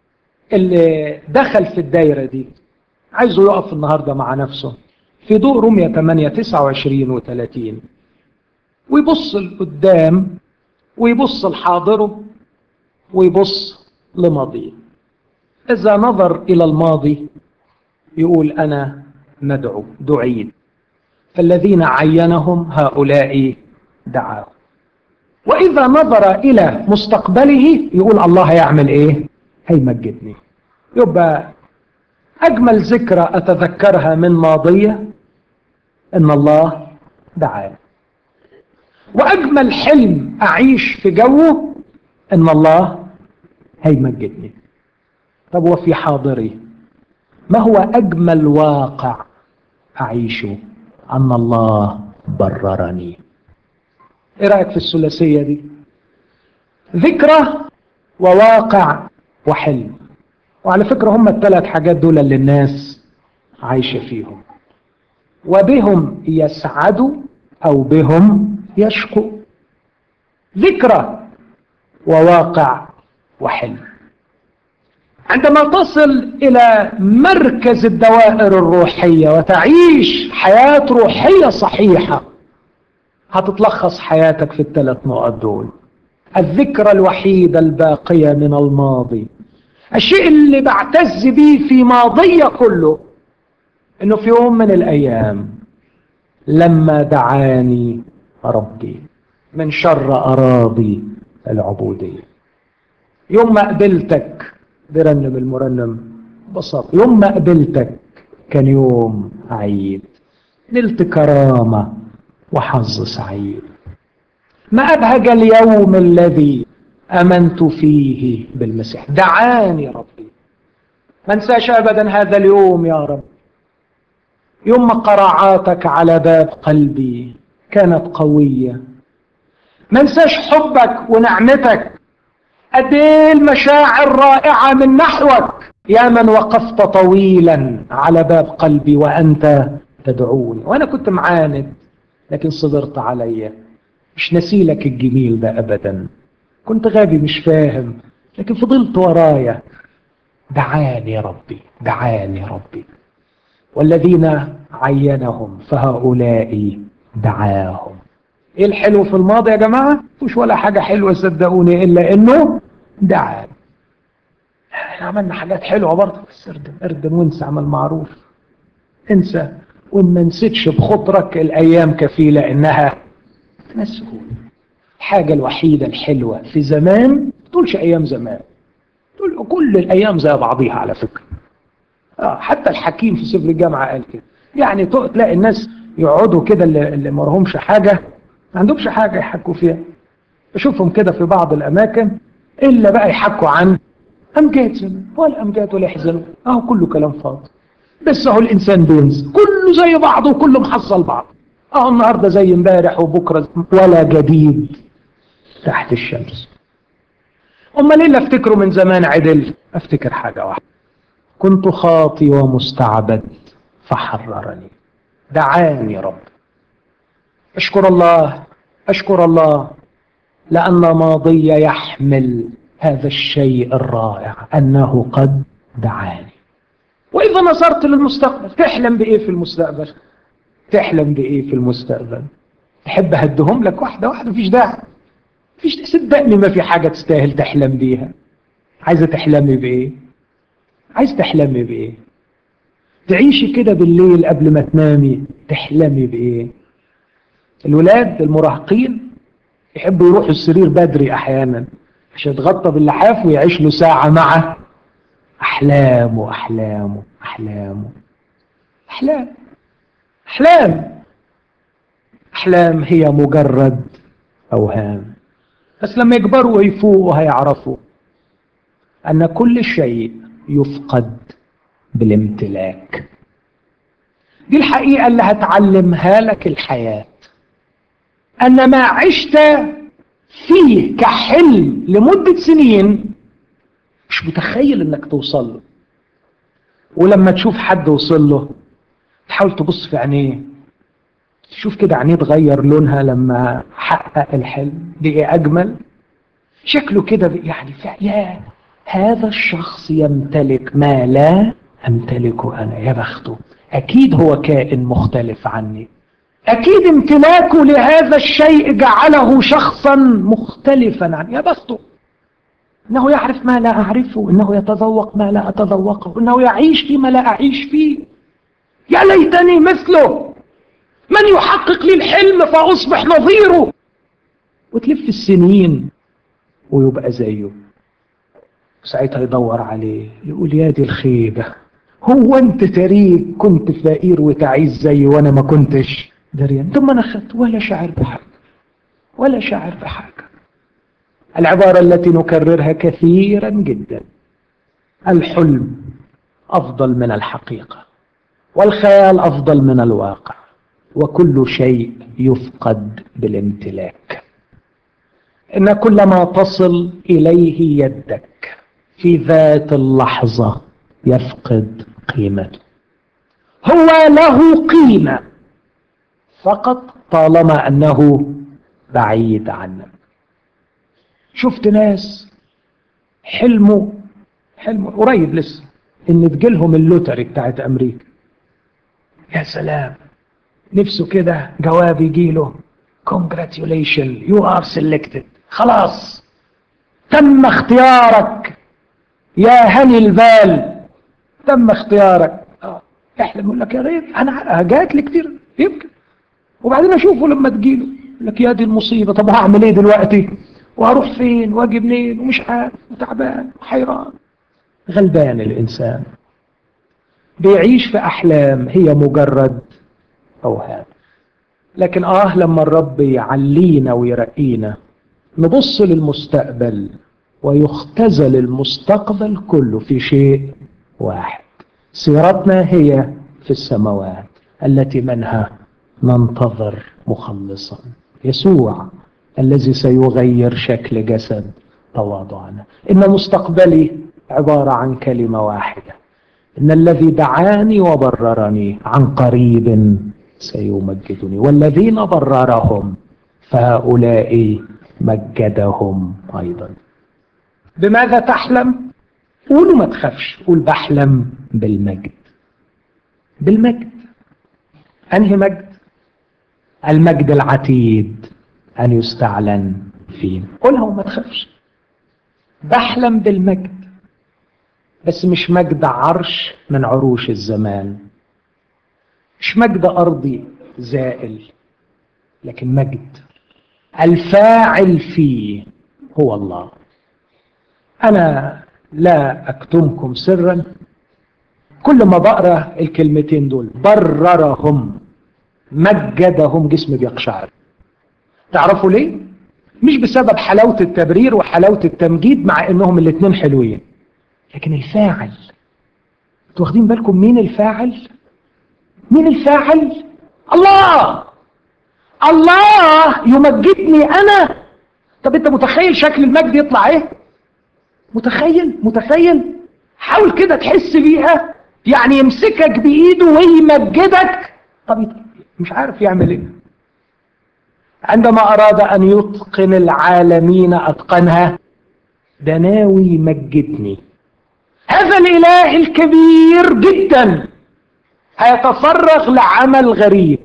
اللي دخل في الدايرة دي عايزه يقف النهاردة مع نفسه في ضوء رمية 8 29 و 30 ويبص لقدام ويبص لحاضره ويبص لماضيه إذا نظر إلى الماضي يقول أنا مدعو دعيت فالذين عينهم هؤلاء دعاهم وإذا نظر إلى مستقبله يقول الله هيعمل إيه هيمجدني يبقى أجمل ذكرى أتذكرها من ماضية إن الله دعاني وأجمل حلم أعيش في جوه إن الله هيمجدني طب وفي حاضري ما هو أجمل واقع أعيشه أن الله بررني إيه رأيك في الثلاثية دي ذكرى وواقع وحلم وعلى فكرة هم الثلاث حاجات دول اللي الناس عايشة فيهم وبهم يسعد أو بهم يشقوا ذكرى وواقع وحلم عندما تصل إلى مركز الدوائر الروحية وتعيش حياة روحية صحيحة هتتلخص حياتك في الثلاث نقط دول الذكرى الوحيدة الباقية من الماضي الشيء اللي بعتز بيه في ماضية كله انه في يوم من الايام لما دعاني ربي من شر اراضي العبودية يوم ما قبلتك برنم المرنم بسط يوم ما قبلتك كان يوم عيد نلت كرامة وحظ سعيد ما أبهج اليوم الذي أمنت فيه بالمسيح دعاني ربي ما انساش أبدا هذا اليوم يا رب يوم ما قرعاتك على باب قلبي كانت قوية ما انساش حبك ونعمتك قد ايه المشاعر رائعة من نحوك يا من وقفت طويلا على باب قلبي وأنت تدعوني وأنا كنت معاند لكن صبرت عليا مش نسيلك الجميل ده أبدا كنت غبي مش فاهم لكن فضلت ورايا دعاني ربي دعاني ربي والذين عينهم فهؤلاء دعاهم ايه الحلو في الماضي يا جماعة مش ولا حاجة حلوة صدقوني الا انه دعا احنا عملنا حاجات حلوة برضه بس اردم اردم وانسى عمل معروف انسى وان ما نسيتش بخطرك الايام كفيلة انها تنسهون الحاجة الوحيدة الحلوة في زمان تقولش ايام زمان تقول كل الايام زي بعضيها على فكرة آه حتى الحكيم في سفر الجامعة قال كده يعني تلاقي الناس يقعدوا كده اللي, اللي ما لهمش حاجة ما عندهمش حاجة يحكوا فيها بشوفهم كده في بعض الأماكن إلا بقى يحكوا عن أمجاد زمان ولا أمجاد ولا يحزنوا أهو كله كلام فاضي بس أهو الإنسان بينزل كله زي بعضه وكله محصل بعض أهو النهاردة زي امبارح وبكرة ولا جديد تحت الشمس أمال إيه اللي أفتكره من زمان عدل أفتكر حاجة واحدة كنت خاطي ومستعبد فحررني دعاني رب أشكر الله أشكر الله لأن ماضي يحمل هذا الشيء الرائع أنه قد دعاني وإذا نظرت للمستقبل تحلم بإيه في المستقبل تحلم بإيه في المستقبل تحب أهدهم لك واحدة واحدة مفيش داعي مفيش صدقني ما في حاجة تستاهل تحلم بيها عايزة تحلمي بإيه عايز تحلمي بإيه تعيشي كده بالليل قبل ما تنامي تحلمي بإيه الولاد المراهقين يحبوا يروحوا السرير بدري احيانا عشان يتغطى باللحاف ويعيش له ساعة مع احلامه احلامه احلامه احلام احلام احلام هي مجرد اوهام بس لما يكبروا ويفوقوا هيعرفوا ان كل شيء يفقد بالامتلاك دي الحقيقة اللي هتعلمها لك الحياة أن ما عشت فيه كحلم لمدة سنين مش متخيل انك توصل له ولما تشوف حد وصل له تحاول تبص في عينيه تشوف كده عينيه تغير لونها لما حقق الحلم دي ايه اجمل شكله كده يعني يا هذا الشخص يمتلك ما لا امتلكه انا يا بخته اكيد هو كائن مختلف عني أكيد امتلاكه لهذا الشيء جعله شخصا مختلفا عن يا بخته إنه يعرف ما لا أعرفه إنه يتذوق ما لا أتذوقه إنه يعيش فيما لا أعيش فيه يا ليتني مثله من يحقق لي الحلم فأصبح نظيره وتلف السنين ويبقى زيه ساعتها يدور عليه يقول يا دي الخيبة هو انت تريك كنت فقير وتعيس زي وانا ما كنتش دريان ثم انا اخذت ولا شعر بحاجه ولا شعر بحاجه العباره التي نكررها كثيرا جدا الحلم افضل من الحقيقه والخيال افضل من الواقع وكل شيء يفقد بالامتلاك ان كل ما تصل اليه يدك في ذات اللحظه يفقد قيمته هو له قيمه فقط طالما أنه بعيد عنك شفت ناس حلموا حلموا قريب لسه ان تجيلهم اللوتري بتاعت امريكا يا سلام نفسه كده جواب يجيله congratulations you are selected خلاص تم اختيارك يا هني البال تم اختيارك اه احلم يقول لك يا غير انا جات لي كتير يمكن وبعدين اشوفه لما تجيله يقول لك يا دي المصيبه طب هعمل ايه دلوقتي واروح فين واجي منين ومش عارف وتعبان وحيران غلبان الانسان بيعيش في احلام هي مجرد اوهام لكن اه لما الرب يعلينا ويرقينا نبص للمستقبل ويختزل المستقبل كله في شيء واحد سيرتنا هي في السماوات التي منها ننتظر مخلصا يسوع الذي سيغير شكل جسد تواضعنا إن مستقبلي عبارة عن كلمة واحدة إن الذي دعاني وبررني عن قريب سيمجدني والذين بررهم فهؤلاء مجدهم أيضا بماذا تحلم؟ قولوا ما تخافش قول بحلم بالمجد بالمجد أنهي مجد؟ المجد العتيد أن يستعلن فينا قولها وما تخافش بحلم بالمجد بس مش مجد عرش من عروش الزمان مش مجد أرضي زائل لكن مجد الفاعل فيه هو الله أنا لا أكتمكم سرا كل ما بقرأ الكلمتين دول بررهم مجدهم جسمي بيقشعر تعرفوا ليه؟ مش بسبب حلاوة التبرير وحلاوة التمجيد مع انهم الاثنين حلوين لكن الفاعل انتوا واخدين بالكم مين الفاعل؟ مين الفاعل؟ الله الله يمجدني انا طب انت متخيل شكل المجد يطلع ايه؟ متخيل متخيل حاول كده تحس بيها يعني يمسكك بايده ويمجدك طب مش عارف يعمل ايه عندما اراد ان يتقن العالمين اتقنها ده ناوي يمجدني هذا الاله الكبير جدا هيتفرغ لعمل غريب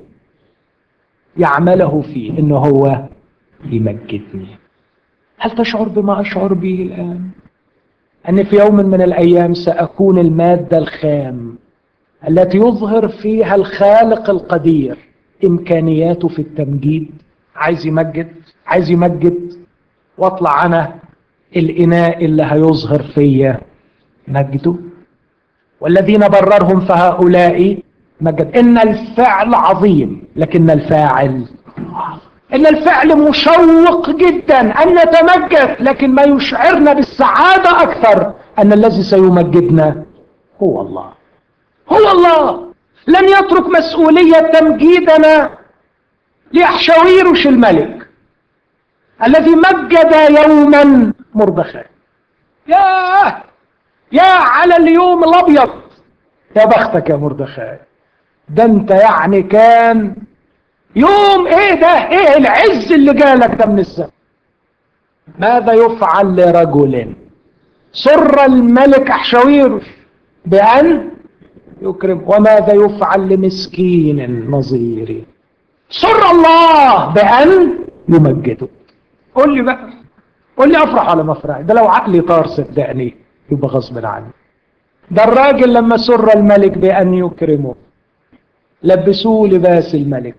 يعمله فيه انه هو يمجدني هل تشعر بما اشعر به الان أن في يوم من الأيام سأكون المادة الخام التي يظهر فيها الخالق القدير إمكانياته في التمجيد عايز يمجد عايز يمجد واطلع أنا الإناء اللي هيظهر فيا مجده والذين بررهم فهؤلاء مجد إن الفعل عظيم لكن الفاعل إن الفعل مشوق جدا أن نتمجد لكن ما يشعرنا بالسعادة أكثر أن الذي سيمجدنا هو الله هو الله لن يترك مسؤولية تمجيدنا لأحشاويرش الملك الذي مجد يوما مردخا يا يا على اليوم الأبيض يا بختك يا مردخاي ده انت يعني كان يوم ايه ده ايه العز اللي جالك ده من السماء ماذا يفعل لرجل سر الملك احشاويرش بان يكرم وماذا يفعل لمسكين نظيري سر الله بان يمجده قول لي بقى قول لي افرح ولا ما افرح ده لو عقلي طار صدقني يبقى غصب عني ده الراجل لما سر الملك بان يكرمه لبسوه لباس الملك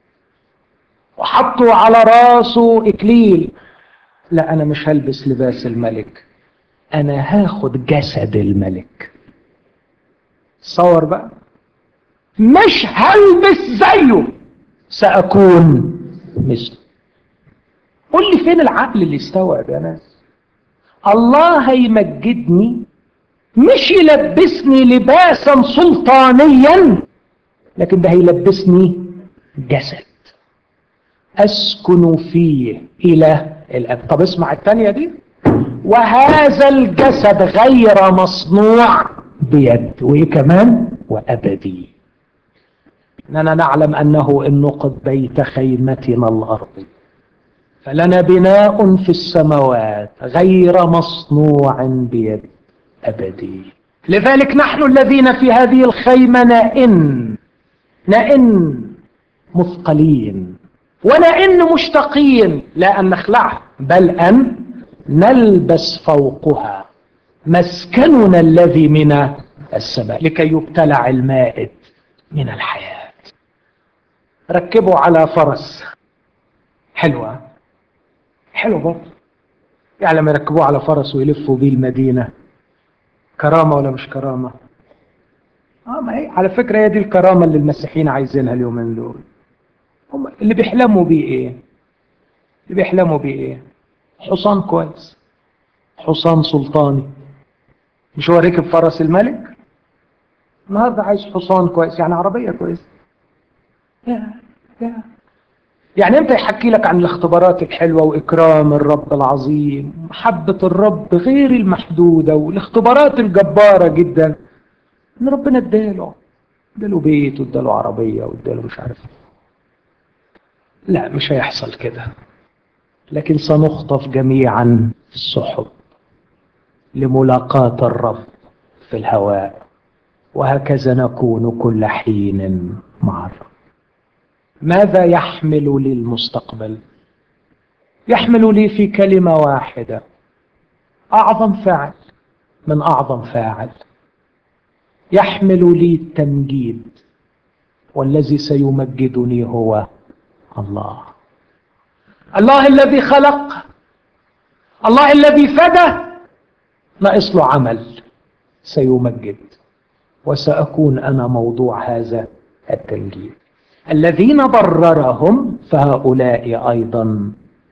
وحطوا على راسه اكليل لا انا مش هلبس لباس الملك انا هاخد جسد الملك صور بقى مش هلبس زيه ساكون مثله قول لي فين العقل اللي يستوعب يا ناس الله هيمجدني مش يلبسني لباسا سلطانيا لكن ده هيلبسني جسد أسكن فيه إلى الأب طب اسمع الثانية دي وهذا الجسد غير مصنوع بيد وإيه كمان وأبدي اننا نعلم انه ان نقض بيت خيمتنا الارضي فلنا بناء في السماوات غير مصنوع بيد ابدي لذلك نحن الذين في هذه الخيمه نائن نائن مثقلين ونئن مشتقين لا ان نخلعها بل ان نلبس فوقها مسكننا الذي من السماء لكي يبتلع المائد من الحياة ركبوا على فرس حلوة حلو برضه يعني لما يركبوه على فرس ويلفوا بيه المدينة كرامة ولا مش كرامة اه ما هي على فكرة هي دي الكرامة اللي المسيحيين عايزينها اليومين دول هم اللي بيحلموا بيه ايه اللي بيحلموا بيه ايه حصان كويس حصان سلطاني مش هو ركب فرس الملك النهارده عايز حصان كويس يعني عربيه كويسه يا يا يعني امتى يحكي لك عن الاختبارات الحلوه واكرام الرب العظيم محبه الرب غير المحدوده والاختبارات الجباره جدا ان ربنا اداله اداله بيت واداله عربيه واداله مش عارف لا مش هيحصل كده لكن سنخطف جميعا في السحب لملاقاة الرب في الهواء وهكذا نكون كل حين مع الرب ماذا يحمل لي المستقبل يحمل لي في كلمة واحدة أعظم فاعل من أعظم فاعل يحمل لي التمجيد والذي سيمجدني هو الله الله الذي خلق الله الذي فدى ناقص له عمل سيمجد وسأكون أنا موضوع هذا التمجيد الذين بررهم فهؤلاء أيضا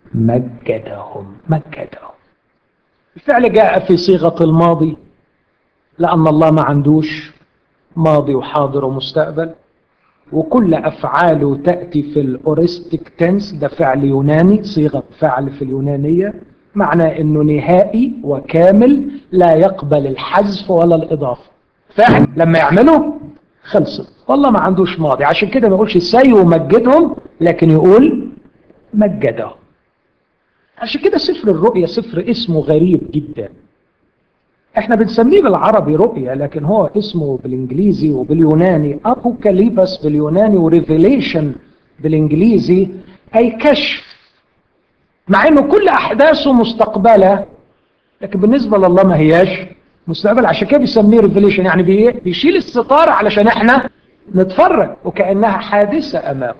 مجدهم مجدهم الفعل جاء في صيغة الماضي لأن الله ما عندوش ماضي وحاضر ومستقبل وكل أفعاله تأتي في الأورستيك تنس ده فعل يوناني صيغة فعل في اليونانية معنى أنه نهائي وكامل لا يقبل الحذف ولا الإضافة فعل لما يعمله خلصت والله ما عندوش ماضي عشان كده ما يقولش سيمجدهم لكن يقول مجدهم عشان كده سفر الرؤيا سفر اسمه غريب جدا احنا بنسميه بالعربي رؤيا لكن هو اسمه بالانجليزي وباليوناني ابوكاليبس باليوناني وريفيليشن بالانجليزي اي كشف مع انه كل احداثه مستقبله لكن بالنسبه لله ما هياش مستقبل عشان كده بيسميه ريفيليشن يعني بي بيشيل الستاره علشان احنا نتفرج وكانها حادثه امامه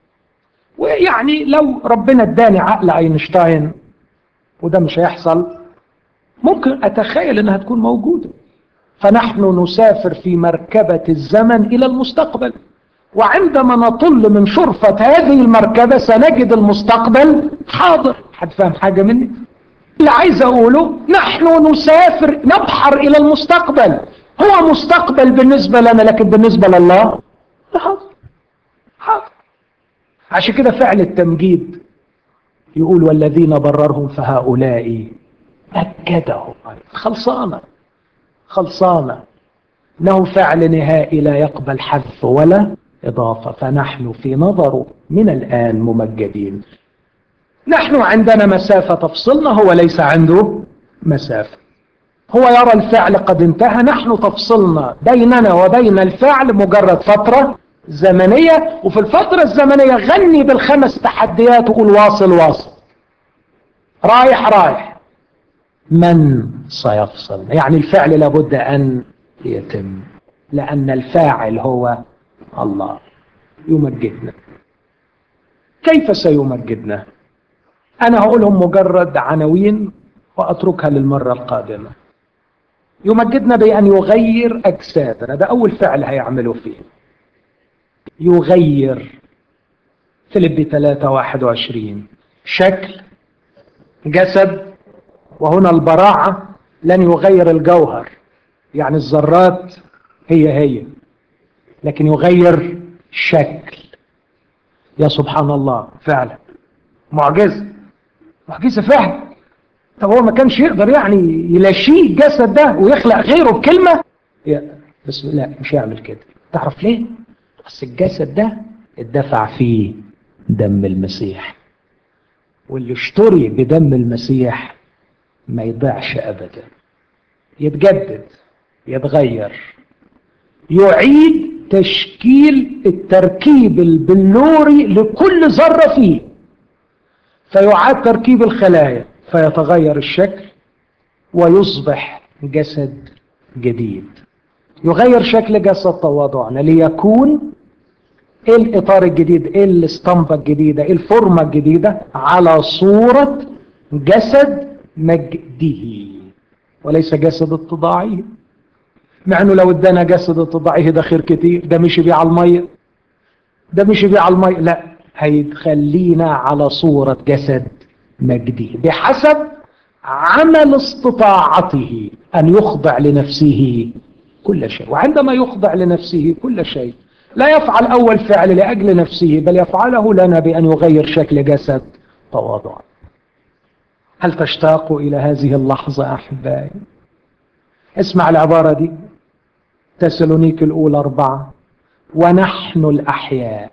ويعني لو ربنا اداني عقل اينشتاين وده مش هيحصل ممكن أتخيل أنها تكون موجودة فنحن نسافر في مركبة الزمن إلى المستقبل وعندما نطل من شرفة هذه المركبة سنجد المستقبل حاضر حد فاهم حاجة مني اللي عايز أقوله نحن نسافر نبحر إلى المستقبل هو مستقبل بالنسبة لنا لكن بالنسبة لله حاضر حاضر عشان كده فعل التمجيد يقول والذين بررهم فهؤلاء أكده خلصانة خلصانة له فعل نهائي لا يقبل حذف ولا إضافة فنحن في نظره من الآن ممجدين نحن عندنا مسافة تفصلنا هو ليس عنده مسافة هو يرى الفعل قد انتهى نحن تفصلنا بيننا وبين الفعل مجرد فترة زمنية وفي الفترة الزمنية غني بالخمس تحديات وقول واصل واصل رايح رايح من سيفصل يعني الفعل لابد أن يتم لأن الفاعل هو الله يمجدنا كيف سيمجدنا أنا هقولهم مجرد عناوين وأتركها للمرة القادمة يمجدنا بأن يغير أجسادنا ده أول فعل هيعمله فيه يغير فيليبي 3 21 شكل جسد وهنا البراعة لن يغير الجوهر يعني الذرات هي هي لكن يغير شكل يا سبحان الله فعلا معجزة معجزة فعلا طب هو ما كانش يقدر يعني يلاشيه الجسد ده ويخلق غيره بكلمة بس لا مش هيعمل كده تعرف ليه بس الجسد ده اتدفع فيه دم المسيح واللي اشتري بدم المسيح ما يضيعش ابدا يتجدد يتغير يعيد تشكيل التركيب البلوري لكل ذرة فيه فيعاد تركيب الخلايا فيتغير الشكل ويصبح جسد جديد يغير شكل جسد تواضعنا ليكون ايه الاطار الجديد ايه الاسطمبة الجديدة ايه الفورمة الجديدة على صورة جسد مجده وليس جسد اتضاعيه مع انه لو ادانا جسد اتضاعيه ده خير كتير ده مشي بيه على المية ده مشي بيه على المية لا هيخلينا على صورة جسد مجده بحسب عمل استطاعته ان يخضع لنفسه كل شيء وعندما يخضع لنفسه كل شيء لا يفعل أول فعل لأجل نفسه بل يفعله لنا بأن يغير شكل جسد تواضعا هل تشتاق إلى هذه اللحظة أحبائي اسمع العبارة دي تسلونيك الأولى أربعة ونحن الأحياء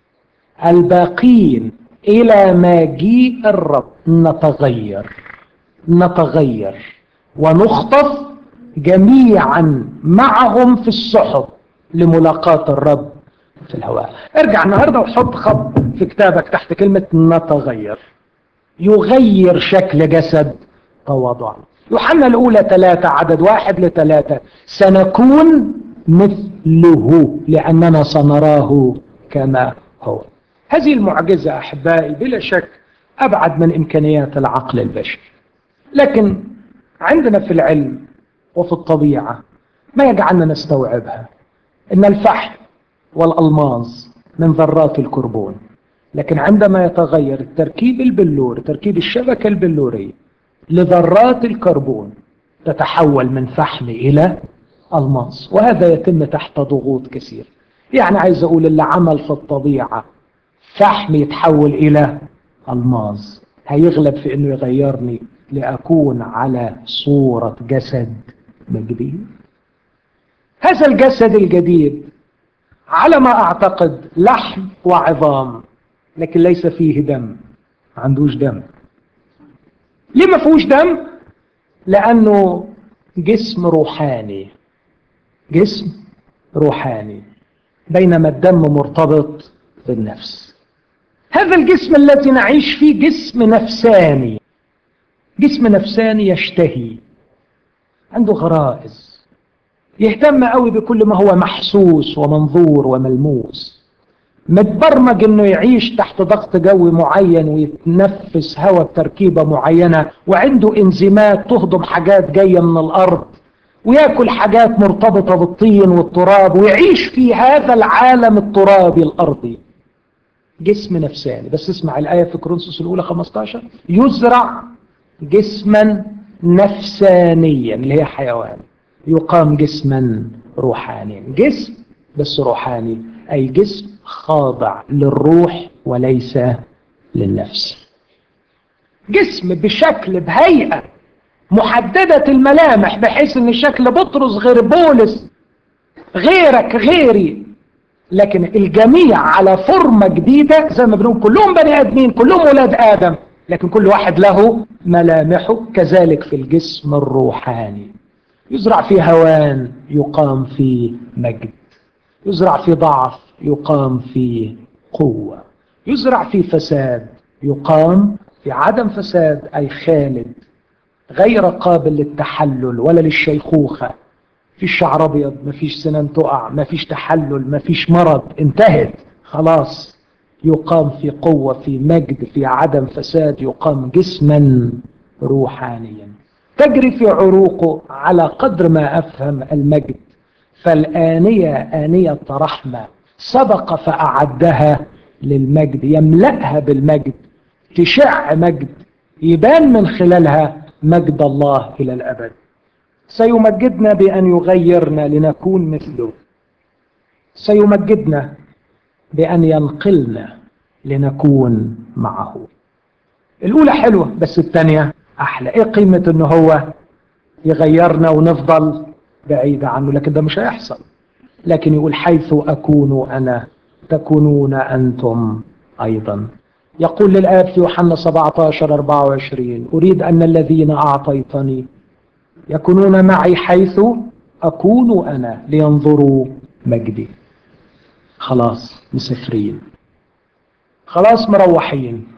الباقين إلى مجيء الرب نتغير نتغير ونخطف جميعا معهم في السحب لملاقاة الرب في الهواء ارجع النهاردة وحط خط في كتابك تحت كلمة نتغير يغير شكل جسد تواضعا يوحنا الأولى ثلاثة عدد واحد لثلاثة سنكون مثله لأننا سنراه كما هو هذه المعجزة أحبائي بلا شك أبعد من إمكانيات العقل البشري لكن عندنا في العلم وفي الطبيعة ما يجعلنا نستوعبها إن الفحم والألماظ من ذرات الكربون لكن عندما يتغير التركيب البلوري تركيب الشبكة البلورية لذرات الكربون تتحول من فحم إلى ألماس وهذا يتم تحت ضغوط كثير يعني عايز أقول اللي عمل في الطبيعة فحم يتحول إلى ألماس هيغلب في أنه يغيرني لأكون على صورة جسد جديد هذا الجسد الجديد على ما أعتقد لحم وعظام لكن ليس فيه دم ما عندوش دم ليه ما فيهوش دم لأنه جسم روحاني جسم روحاني بينما الدم مرتبط بالنفس هذا الجسم الذي نعيش فيه جسم نفساني جسم نفساني يشتهي عنده غرائز يهتم قوي بكل ما هو محسوس ومنظور وملموس متبرمج انه يعيش تحت ضغط جوي معين ويتنفس هواء بتركيبه معينه وعنده انزيمات تهضم حاجات جايه من الارض وياكل حاجات مرتبطه بالطين والتراب ويعيش في هذا العالم الترابي الارضي جسم نفساني بس اسمع الايه في كورنثوس الاولى 15 يزرع جسما نفسانيا اللي هي حيوان يقام جسما روحانيا جسم بس روحاني أي جسم خاضع للروح وليس للنفس جسم بشكل بهيئة محددة الملامح بحيث ان شكل بطرس غير بولس غيرك غيري لكن الجميع على فورمة جديدة زي ما بنقول كلهم بني ادمين كلهم ولاد ادم لكن كل واحد له ملامحه كذلك في الجسم الروحاني يزرع في هوان يقام في مجد يزرع في ضعف يقام في قوة يزرع في فساد يقام في عدم فساد أي خالد غير قابل للتحلل ولا للشيخوخة فيش شعر أبيض مفيش سنان تقع مفيش تحلل مفيش مرض انتهت خلاص يقام في قوة في مجد في عدم فساد يقام جسما روحانيا تجري في عروقه على قدر ما أفهم المجد فالآنية آنية رحمة سبق فأعدها للمجد يملأها بالمجد تشع مجد يبان من خلالها مجد الله إلى الأبد سيمجدنا بأن يغيرنا لنكون مثله سيمجدنا بأن ينقلنا لنكون معه الأولى حلوة بس الثانية أحلى إيه قيمة إن هو يغيرنا ونفضل بعيدة عنه لكن ده مش هيحصل لكن يقول حيث أكون أنا تكونون أنتم أيضا يقول للآب في يوحنا 17 24 أريد أن الذين أعطيتني يكونون معي حيث أكون أنا لينظروا مجدي خلاص مسافرين خلاص مروحين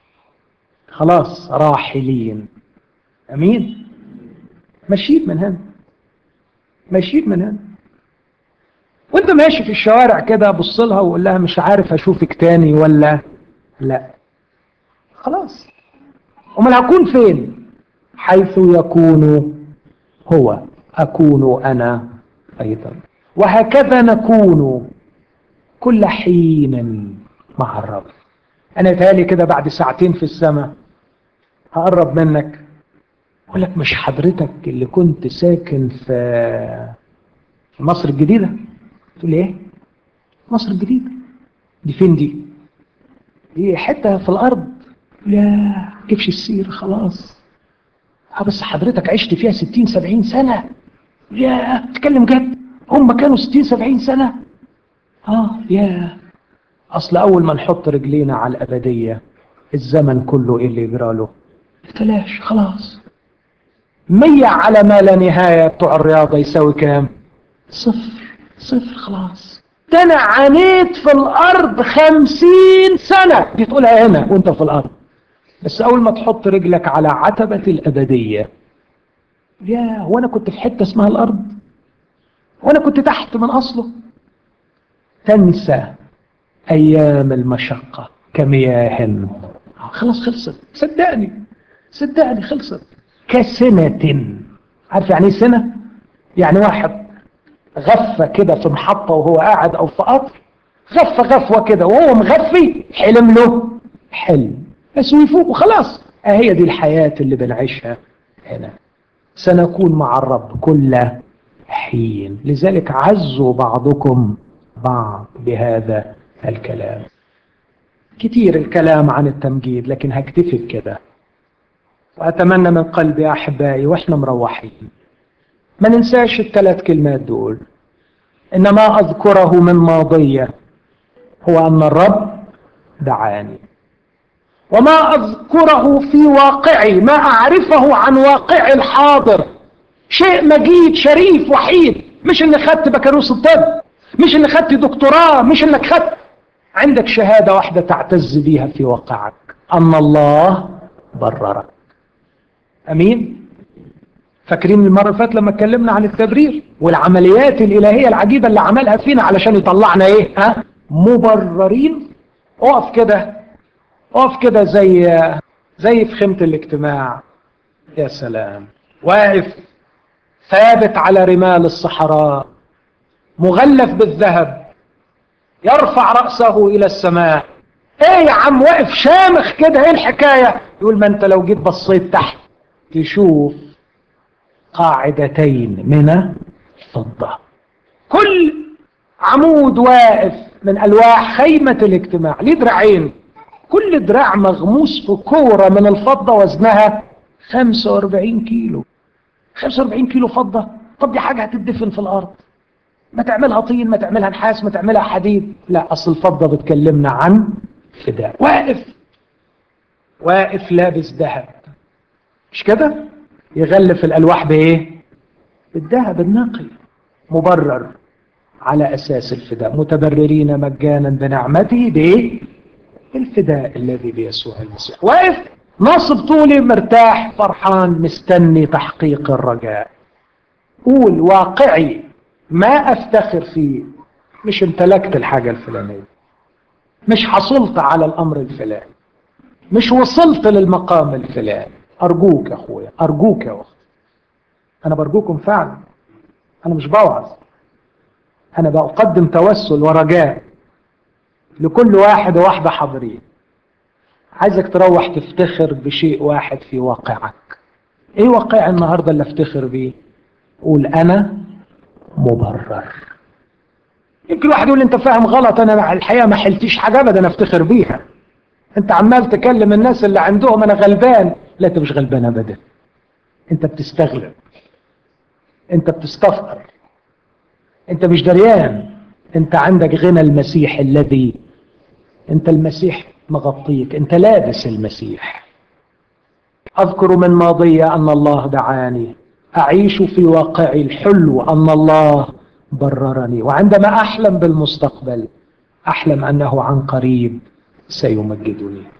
خلاص راحلين أمين ماشيين من هنا ماشيين من هنا وانت ماشي في الشوارع كده بص لها وقول لها مش عارف اشوفك تاني ولا لا خلاص امال هكون فين حيث يكون هو اكون انا ايضا وهكذا نكون كل حين مع الرب انا تالي كده بعد ساعتين في السماء هقرب منك اقول لك مش حضرتك اللي كنت ساكن في مصر الجديده تقول لي ايه مصر الجديده دي فين دي دي حته في الارض لا كيفش السير خلاص اه بس حضرتك عشت فيها 60 70 سنه يا تتكلم جد هم كانوا 60 70 سنه اه يا اصل اول ما نحط رجلينا على الابديه الزمن كله ايه اللي يجرى له تلاش خلاص مية على ما لا نهاية بتوع الرياضة يساوي كام صفر صفر خلاص ده انا عانيت في الارض خمسين سنة دي تقولها هنا وانت في الارض بس اول ما تحط رجلك على عتبة الابدية يا هو انا كنت في حتة اسمها الارض وانا كنت تحت من اصله تنسى ايام المشقة كمياه خلاص خلصت صدقني صدقني خلصت كسنة عارف يعني ايه سنة يعني واحد غفة كده في محطة وهو قاعد او في قطر غفة غفوة كده وهو مغفي حلم له حلم بس ويفوق وخلاص اهي دي الحياة اللي بنعيشها هنا سنكون مع الرب كل حين لذلك عزوا بعضكم بعض بهذا الكلام كتير الكلام عن التمجيد لكن هكتفي بكده وأتمنى من قلبي يا أحبائي وإحنا مروحين ما ننساش الثلاث كلمات دول إن ما أذكره من ماضية هو أن الرب دعاني وما أذكره في واقعي ما أعرفه عن واقعي الحاضر شيء مجيد شريف وحيد مش إني خدت بكالوريوس الطب مش إني خدت دكتوراه مش إنك خدت عندك شهادة واحدة تعتز بيها في واقعك أن الله بررك أمين فاكرين المرة اللي فاتت لما اتكلمنا عن التبرير والعمليات الإلهية العجيبة اللي عملها فينا علشان يطلعنا إيه ها مبررين اقف كده اقف كده زي زي في خيمة الاجتماع يا سلام واقف ثابت على رمال الصحراء مغلف بالذهب يرفع رأسه إلى السماء ايه يا عم واقف شامخ كده ايه الحكاية يقول ما انت لو جيت بصيت تحت تشوف قاعدتين من الفضة كل عمود واقف من ألواح خيمة الاجتماع ليه دراعين كل دراع مغموس في كورة من الفضة وزنها 45 كيلو 45 كيلو فضة طب دي حاجة هتدفن في الأرض ما تعملها طين ما تعملها نحاس ما تعملها حديد لا أصل الفضة بتكلمنا عن فداء واقف واقف لابس ذهب مش كده يغلف الألواح بإيه بالذهب النقي مبرر على أساس الفداء متبررين مجانا بنعمته بإيه الفداء الذي بيسوع المسيح واقف ناصب طولي مرتاح فرحان مستني تحقيق الرجاء قول واقعي ما افتخر فيه مش امتلكت الحاجة الفلانية مش حصلت على الامر الفلاني مش وصلت للمقام الفلاني ارجوك يا اخويا ارجوك يا اختي انا برجوكم فعلا انا مش بوعظ انا بقدم توسل ورجاء لكل واحد وواحدة حاضرين عايزك تروح تفتخر بشيء واحد في واقعك ايه واقع النهاردة اللي افتخر بيه قول انا مبرر يمكن واحد يقول انت فاهم غلط انا الحقيقة ما حلتيش حاجة ابدا افتخر بيها انت عمال تكلم الناس اللي عندهم انا غلبان لا انت مش غلبان ابدا انت بتستغلب انت بتستفقر انت مش دريان انت عندك غنى المسيح الذي انت المسيح مغطيك انت لابس المسيح اذكر من ماضي ان الله دعاني اعيش في واقعي الحلو ان الله بررني وعندما احلم بالمستقبل احلم انه عن قريب سيمجدني